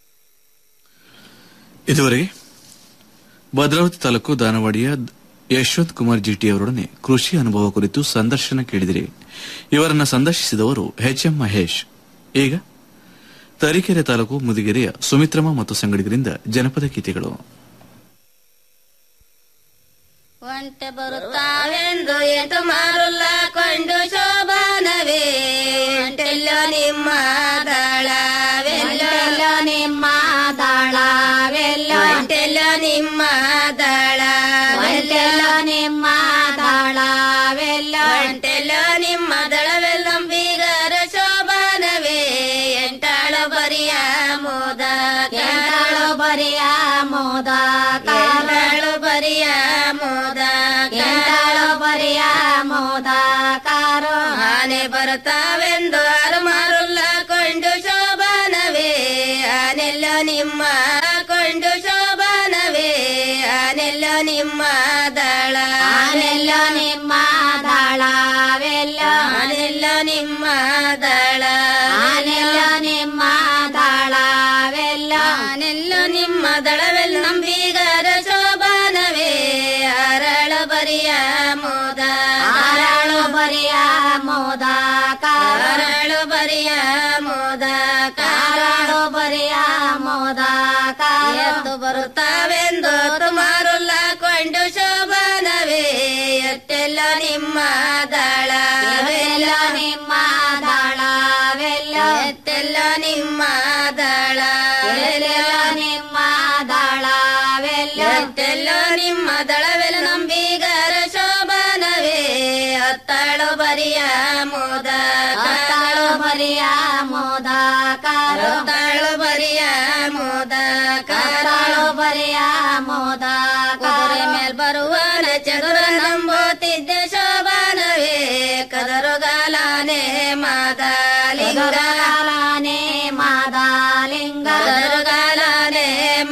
ಇದುವರೆಗೆ ಭದ್ರಾವತಿ ತಾಲೂಕು ದಾನವಾಡಿಯ ಯಶವಂತ್ ಕುಮಾರ್ ಜಿಟಿ ಅವರೊಡನೆ ಕೃಷಿ ಅನುಭವ ಕುರಿತು ಸಂದರ್ಶನ ಕೇಳಿದಿರಿ ಇವರನ್ನ ಸಂದರ್ಶಿಸಿದವರು ಎಚ್ ಎಂ ಮಹೇಶ್ ಈಗ ತರೀಕೆರೆ ತಾಲೂಕು ಮುದಿಗೆರೆಯ ಸುಮಿತ್ರಮ್ಮ ಮತ್ತು ಸಂಗಡಿಗರಿಂದ ಜನಪದ ಗೀತೆಗಳು
ಒಂಟೆ ಬರುತ್ತಾವೆಂದು ಎಂಟು ಮಾರುಲ್ಲ ಕೊಂಡು ಶೋಭಾನವೇ ಒಂಟೆಲ್ಲೋ ನಿಮ್ಮ ದಳವೆಲ್ಲೋ ನಿಮ್ಮ ದಳವೆಲ್ಲೋ ಒಂಟೆಲ್ಲೋ ನಿಮ್ಮ ದಳವೆಲ್ಲೋ ನಿಮ್ಮ ದಳವೆಲ್ಲೋ ಒಂಟೆಲ್ಲೋ ನಿಮ್ಮ ದಳವೆಲ್ಲ ಬೀಗರ ಶೋಭಾನವೇ ಎಂಟಾಳು ಬರಿಯ ಮೋದ ಎಂಟಾಳು ಬರಿಯ ಮೋದ ಎಂಟಾಳು ಬರಿಯ ಮೋದ ಎಂಟಾಳು ಬರಿಯ ಮೋದ ಕಾರು ಆನೆ ಬರುತ್ತಾವೆಂದು ಆರು ಮಾರುಲ್ಲ ಕೊಂಡು ಶೋಭಾನವೇ ಆನೆಲ್ಲೋ ನಿಮ್ಮ ಕೊಂಡು ಶೋಭಾನವೇ ಆನೆಲ್ಲೋ ನಿಮ್ಮ ದಳ ಆನೆಲ್ಲೋ ನಿಮ್ಮ ದಳವೆಲ್ಲೋ ಆನೆಲ್ಲೋ ನಿಮ್ಮ ದಳ ಆನೆಲ್ಲೋ ನಿಮ್ಮ ದಳವೆಲ್ಲೋ ಆನೆಲ್ಲೋ ನಿಮ್ಮ ದಳವೆಲ್ಲ ನಂಬಿಗರ ಶೋಭಾನವೇ ಅರಳು ಬರಿಯ ಮೋದ ಅರಳು ಬರಿಯ ಮೋದ ಕಾರಳು ಬರಿಯ ಮೋದ ಕಾರಳು ಬರಿಯ ಮೋದ ಎದ್ದು ಬರುತ್ತಾವೆಂದು ತುಮಾರುಲ್ಲ ಕೊಂಡು ಶೋಭಾನವೇ ಎಟ್ಟೆಲ್ಲ ನಿಮ್ಮ ದಳವೆಲ್ಲ ನಿಮ್ಮ ದಳವೆಲ್ಲ ಎಟ್ಟೆಲ್ಲ ನಿಮ್ಮ ದಳವೆಲ್ಲ ನಿಮ್ಮ ದಳವೆಲ್ಲ ಎಟ್ಟೆಲ್ಲ ನಿಮ್ಮ ದಳವೆಲ್ಲ ನಂಬಿಗರ ಶೋಭಾನವೇ ಹತ್ತಾಳು ಬರಿಯ ಮೋದ ಹತ್ತಾಳು ಬರಿಯ ಮೋದ ಹತ್ತಾಳು ಬರಿಯ ಮೋದ ಕಾರಾಳು ಬರಿಯ ಮೋದ ಕುದುರೆ ಮೇಲ್ ಬರುವ ಚದುರ ನಂಬೋತಿದ್ದೆ ಶೋಭಾನವೇ ಕದರುಗಾಲಾನೆ ಮಾದಾಲಿಂಗಾಲಾನೆ ಮಾದಾಲಿಂಗ ಕದರುಗಾಲಾನೆ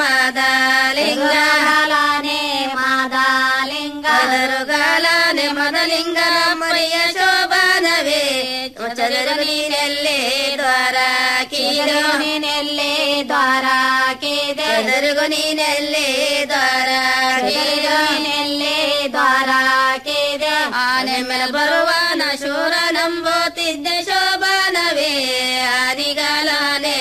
ಮಾದಾಲಿಂಗಾಲಾನೆ ಮಾದಾಲಿಂಗ ಕದರುಗಾಲಾನೆ ಮದಲಿಂಗ ಮರಿಯ ಶೋಭಾನವೇ ಚದುರ ನೀನೆಲ್ಲೇ ದ್ವಾರ ಕೀರು ನೀನೆಲ್ಲೇ ದ್ವಾರ ಕೀದೆ ಚದುರುಗು ನೀನೆಲ್ಲೇ ದ್ವಾರ ಕೀರು ನೀನೆಲ್ಲೇ ದ್ವಾರ ಕೀದೆ ಆನೆ ಮೇಲೆ ಬರುವನ ಶೂರ ನಂಬೋತಿದ್ದೆ ಶೋಭಾನವೇ ಆನಿಗಾಲಾನೆ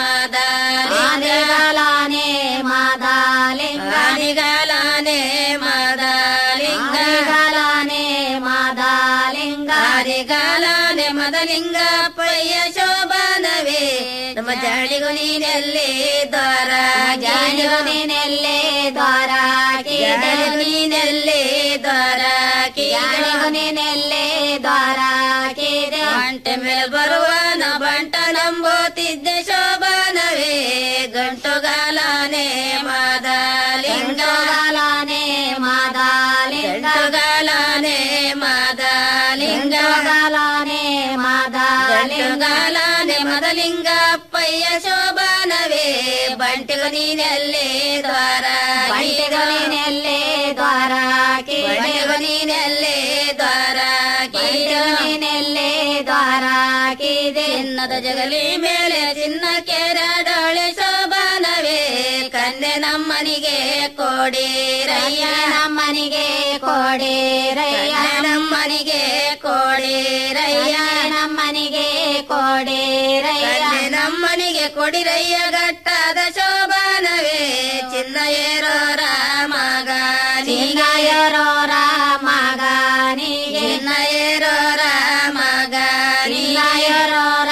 ಮಾದಾಲಿಂಗಾಲಾನೆ ಮಾದಾಲಿಂಗ ಆನಿಗಾಲಾನೆ ಮಾದಾಲಿಂಗ ಗಾಲಾನೆ ಮಾದಾಲಿಂಗ ಆರಿಗಾಲಾನೆ ಮದಲಿಂಗ ಪಯ್ಯ ಶೋಭಾನವೇ ನಮ್ಮ ಜಾಳಿಗು ನೀನೆಲ್ಲೇ ದ್ವಾರ ಜಾಳಿಗು ನೀನೆಲ್ಲೇ ದ್ವಾರ ಜಾಳಿಗು ನೀನೆಲ್ಲೇ ಎಂಬೋತಿದ್ದೆ ಶೋಭನವೇ ಗಂಟುಗಾಲನೆ ಮಾದಲಿಂಗಗಾಲನೆ ಮಾದಲಿಂಗಗಾಲನೆ ಮಾದಲಿಂಗಗಾಲನೆ ಮಾದಲಿಂಗಗಾಲನೆ ಮದಲಿಂಗಪ್ಪಯ್ಯ ಶೋಭನವೇ ಬಂಟಿಗ ನೀನೆಲ್ಲೇ ದ್ವಾರ ಬಂಟಿಗ ನೀನೆಲ್ಲೇ ದ್ವಾರ ಬಂಟಿಗ ನೀನೆಲ್ಲೇ ದ್ವಾರ ನೀನೆಲ್ಲೇ ದ್ವಾರ ಚಿನ್ನದ ಜಗಲಿ ಮೇಲೆ ಚಿನ್ನ ಕೆರಡೊಳೆ ಶೋಭನವೇ ಕನ್ನೆ ನಮ್ಮನಿಗೆ ಕೋಡಿ ರಯ್ಯ ನಮ್ಮನಿಗೆ ಕೋಡಿ ರಯ್ಯ ನಮ್ಮನಿಗೆ ಕೋಡಿ ರಯ್ಯ ನಮ್ಮನಿಗೆ ಕೋಡಿ ರಯ್ಯ ನಮ್ಮನಿಗೆ ಕೊಡಿ ರಯ್ಯ ಗಟ್ಟದ ಶೋಭನವೇ ಚಿನ್ನ ಏರೋರ ಮಗ ಚಿನ್ನ ಏರೋರ ಮಗನಿಗೆ ಚಿನ್ನ ಏರೋರ ಮಗ ಚಿನ್ನ ಏರೋರ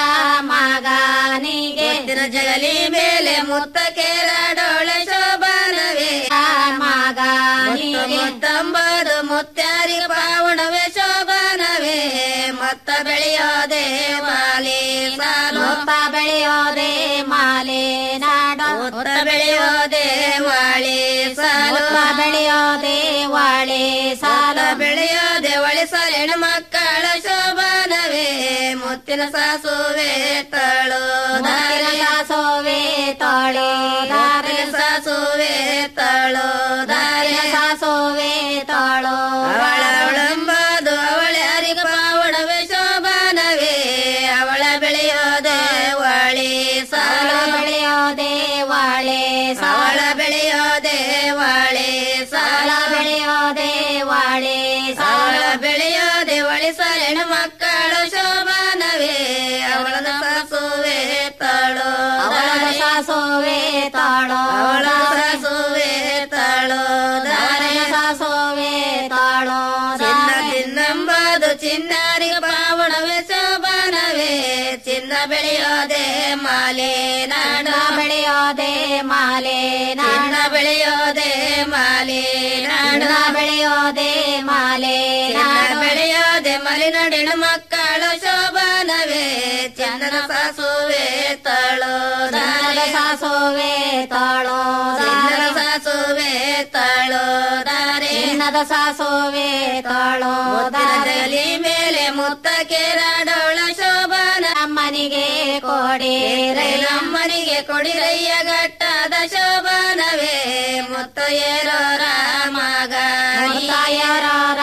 ಮಗನಿಗೆ ಮುತ್ತಿನ ಜಗಲಿ ಮೇಲೆ ಮುತ್ತ ಕೆರಡೊಳೆ ಶೋಭನವೇ ಮಗ ಮುತ್ತಂಬದು ಮುತ್ಯಾರಿ ಪಾವಣವೇ ಶೋಭನವೇ ಮತ್ತ ಬೆಳೆಯೋದೆ ಮಾಲೆ ಸಾಲು ಮುತ್ತ ಬೆಳೆಯೋದೆ ಮಾಲೆ ನಾಡ ಮುತ್ತ ಬೆಳೆಯೋದೆ ವಾಳೆ ಸಾಲು ಬೆಳೆಯೋದೆ ವಾಳೆ ಸಾಲ ಬೆಳೆಯೋದೆ ಒಳೆ ಸಾಲೆಣ ಮಕ್ಕಳ ಶೋಭನವೇ ಮುತ್ತಿನ ಸಾಸುವೆ ತಳು ದಾರಿ ಸಾಸುವೆ ತಳು ದಾರಿ ಸಾಸುವೆ ತಳು ದಾರಿ ಸಾಸುವೆ ತಳು ಅವಳ ಅವಳಂಬದು ಅವಳ ಯಾರಿಗ ಪಾವಣವೇ ಶೋಭನವೇ ಅವಳ ಬೆಳೆಯೋದೆ ವಾಳೆ ಸಾಲ ಬೆಳೆಯೋದೆ ವಾಳೆ ಸಾಲ ಬೆಳೆಯೋದೆ ವಾಳೆ ಸಾಲ ಬೆಳೆಯೋದೆ ವಾಳೆ ಸಾಲ ಬೆಳೆಯೋದೆ ಒಳೆ ಸಾಲೆಣ ಮಕ್ಕಳ ಶೋಭನವೇ ಅವಳ ಸಾಸುವೆ ತಳು ಅವಳ ಸಾಸುವೆ ತಳು ಅವಳ ಸಾಸುವೆ ತಳು ದಾರೆ ಸಾಸುವೆ ತಳು ಚಿನ್ನ ಚಿನ್ನಂಬದು ಚಿನ್ನಾರಿಗ ಪಾವಣವೇ ಶೋಭನವೇ ಚಿನ್ನ ಬೆಳೆಯೋದೆ ಮಾಲೆ ನಾಡ ಬೆಳೆಯೋದೆ ಮಾಲೆ ನಾಡ ಬೆಳೆಯೋದೆ ಮಾಲೆ ನಾಡ ಬೆಳೆಯೋದೆ ಮಾಲೆ ನಾಡ ಬೆಳೆಯೋದೆ ಮಲೆನಾಡಿನ ಮಕ್ಕಳು ಶೋಭನವೇ ಚಂದನ ಸಾಸುವೆ ತಳೋ ದಾರೆ ಸಾಸುವೆ ತಳೋ ಚಂದನ ಸಾಸುವೆ ತಳೋ ದಾರೆ ಚಿನ್ನದ ಸಾಸುವೆ ತಳೋ ದಾರಲಿ ಮೇಲೆ ಮುತ್ತ ಕೆರಡೋಳ ಶೋಭನ ನಮ್ಮನಿಗೆ ಕೊಡಿ ನಮ್ಮನಿಗೆ ಕೊಡಿರಯ್ಯ ಗಟ್ಟದ ಶೋಭನವೇ ಮುತ್ತ ಏರೋರ ಮಗ ಮುತ್ತಾಯರೋರ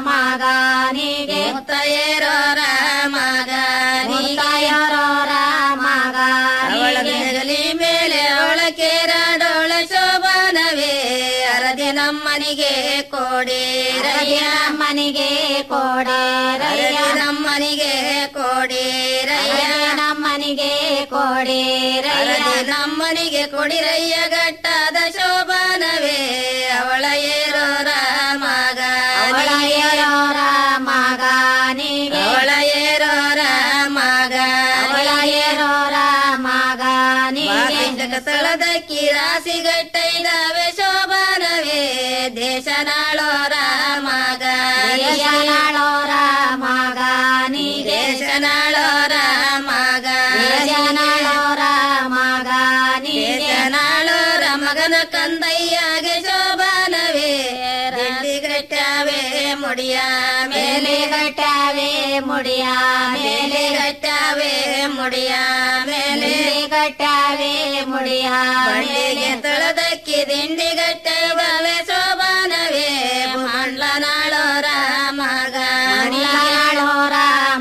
ಮಗನಿಗೆ ಮುತ್ತಾಯರೋರ ಮಗ ಮುತ್ತಾಯರೋರ ಮಗ ಅವಳ ಬೆಗಲಿ ಮೇಲೆ ಅವಳ ಕೇರಾಡೋಳ ಶೋಭನವೇ ಅರದಿ ನಮ್ಮನಿಗೆ ಕೋಡಿ ರಯ್ಯ ನಮ್ಮನಿಗೆ ಕೋಡಿ ರಯ್ಯ ನಮ್ಮನಿಗೆ ಕೋಡಿ ರಯ್ಯ ನಮ್ಮನಿಗೆ ಕೋಡಿ ರಯ್ಯ ನಮ್ಮನಿಗೆ ಕೊಡಿ ರಯ್ಯ ಗಟ್ಟದ ಶೋಭನವೇ ಅವಳ ಏರೋರ ಮಗ ಅವಳ ಏರೋರ ಮಗನಿಗೆ ಅವಳ ಏರೋರ ಮಗ ಅವಳ ಏರೋರ ಮಗನಿಗೆ ಸ್ಥಳದಕ್ಕಿ ರಾಶಿ ಗಟ್ಟೈದವೆ ಶೋಭನವೇ ದೇಶ ನಾಳೋರ ಮಗ ದೇಶ ನಾಳೋರ ಮಗನಿಗೆ ದೇಶ ನಾಳೋರ ಮಗ ದೇಶ ನಾಳೋರ ಮಗನಿಗೆ ನಾಳೋರ ಮಗನ ಕಂದಯ್ಯಗೆ ಶೋಭನವೇ ರಂಡಿ ಗಟ್ಟಾವೆ ಮುಡಿಯ ಮೇಲೆ ಗಟ್ಟಾವೆ ಮುಡಿಯ ಮೇಲೆ ಗಟ್ಟಾವೆ ಮುಡಿಯ ಮೇಲೆ ಗಟ್ಟಾವೆ ಮುಡಿಯ ಬಂಡಿಗೆ ತೊಳೆದಕ್ಕಿ ದಿಂಡಿ ಗಟ್ಟವೆ ಶೋಭನವೇ ಮಂಡ್ಲ ನಾಳೋರ ಮಗ ನಾಳೋರ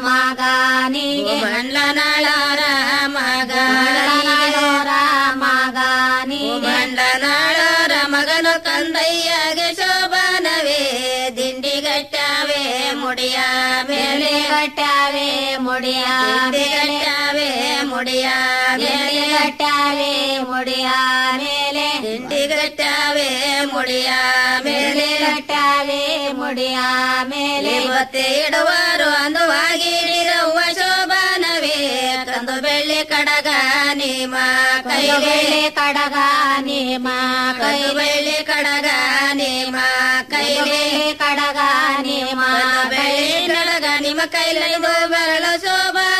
ಮಗನಿಗೆ ಮಂಡ್ಲ ನಾಳೋರ ಮಗ ನಾಳೋರ ಮಗನಿಗೆ ಮಂಡ್ಲ ನಾಳೋರ ಮಗನು ಕಂದಯ್ಯಗೆ ಶೋಭನವೇ ದಿಂಡಿ ಗಟ್ಟಾವೆ ಮುಡಿಯ ಮೇಲೆ ಗಟ್ಟಾವೆ ಮುಡಿಯ ಗಟ್ಟಾವೆ ಮುಡಿಯ ಮೇಲೆ ಗಟ್ಟಾವೆ ಮುಡಿಯ ಮೇಲೆ ದಿಂಡಿ ಗಟ್ಟಾವೆ ಮುಡಿಯ ಮೇಲೆ ಗಟ್ಟಾವೆ ಮುಡಿಯ ಮೇಲೆ ಇವತ್ತೇ ಇಡುವರು ಅಂದವಾಗಿರವ್ವ ಶೋಭನವೇ ಕಂದು ಬೆಳ್ಳಿ ಕಡಗ ನೀಮ ಕೈ ಬೆಳ್ಳಿ ಕಡಗ ನೀಮ ಕೈ ಬೆಳ್ಳಿ ಕಡಗ ನೀಮ ಕೈ ಕಡಗ ನೀಮ ಬೆಳ್ಳಿ ಕಡಗ ನಿಮ್ಮ ಕೈಲೈದು ಬೆರಳು ಶೋಭನವೇ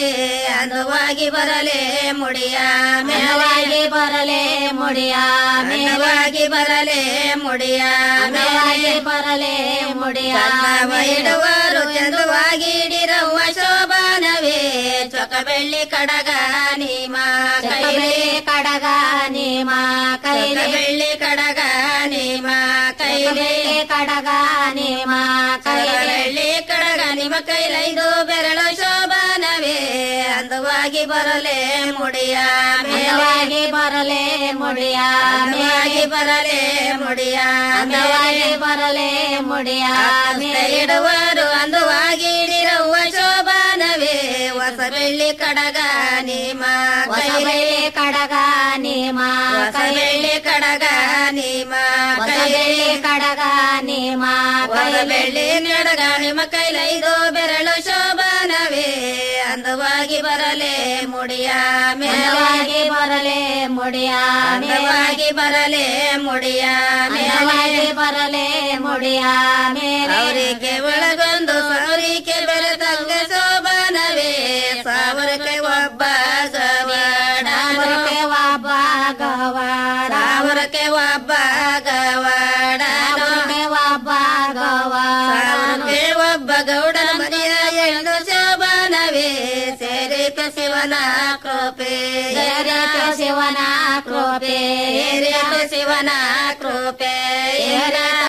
ಅಂದವಾಗಿ ಬರಲೇ ಮುಡಿಯ ಮೇವಾಗಿ ಬರಲೇ ಮುಡಿಯ ಮೇವಾಗಿ ಬರಲೇ ಮುಡಿಯ ಮೇವಾಗಿ ಬರಲೇ ಮುಡಿಯ ಇಡುವರು ಚಂದುವಾಗಿ ಇಡಿರವ್ವ ಶೋಭಾನವೇ ಚೊಕ ಬೆಳ್ಳಿ ಕಡಗ ನೀಮ ಕೈಲಿ ಕಡಗ ನೀಮ ಕೈಲಿ ಬೆಳ್ಳಿ ಕಡಗ ನೀಮ ಕೈಲಿ ಕಡಗ ನೀಮ ಕೈಲಿ ಬೆಳ್ಳಿ ಕಡಗ ನಿಮ್ಮ ಕೈಲೈದು ಬೆರಳು ಶೋಭಾನವೇ ಅಂದವಾಗಿ ಬರಲೇ ಮುಡಿಯ ಮೇವಾಗಿ ಬರಲೇ ಮುಡಿಯ ಮೇವಾಗಿ ಬರಲೇ ಮುಡಿಯ ಮೇವಾಗಿ ಬರಲೇ ಮುಡಿಯ ಇಡುವರು ಅಂದವಾಗಿ ಇಡಿರವ್ವ ಶೋಭಾನವೇ ಹೊಸ ಬೆಳ್ಳಿ ಕಡಗ ನೀಮ ಕೈಲಿ ಕಡಗ ನೀಮ ಹೊಸ ಬೆಳ್ಳಿ ಕಡಗ ನೀಮ ಕೈಲಿ ಕಡಗ ನೀಮ ಹೊಸ ಬೆಳ್ಳಿ ಕಡಗ ನಿಮ್ಮ ಕೈಲೈದು ಬೆರಳು ಶೋಭಾನವೇ ಅಂದವಾಗಿ ಬರಲೇ ಮುಡಿಯ ಮೇವಾಗಿ ಬರಲೇ ಮುಡಿಯ ಮೇವಾಗಿ ಬರಲೇ ಮುಡಿಯ ಮೇವಾಗಿ ಬರಲೇ ಮುಡಿಯ ಅವರಿಗೆ ಒಳಗೊಂದು ಅವರಿಗೆ ಬೆರೆತಂಗ ಶೋಭಾನವೇ ಸಾವಿರಕ್ಕೆ ಒಬ್ಬ ಗವಾಡ ಒಬ್ಬ ಗವಾಡ ಸಾವಿರಕ್ಕೆ ಒಬ್ಬ ಗವಾಡ ಒಬ್ಬ ಗವಾಡ ಒಬ್ಬ ಗೌಡನ ಮನೆಯ ಎಂದು ಶೋಭಾನವೇ ಸೇರಿಕ ಶಿವನ ಕೃಪೆ ಸೇರಿಕ ಶಿವನ ಕೃಪೆ ಸೇರಿಕ ಶಿವನ ಕೃಪೆ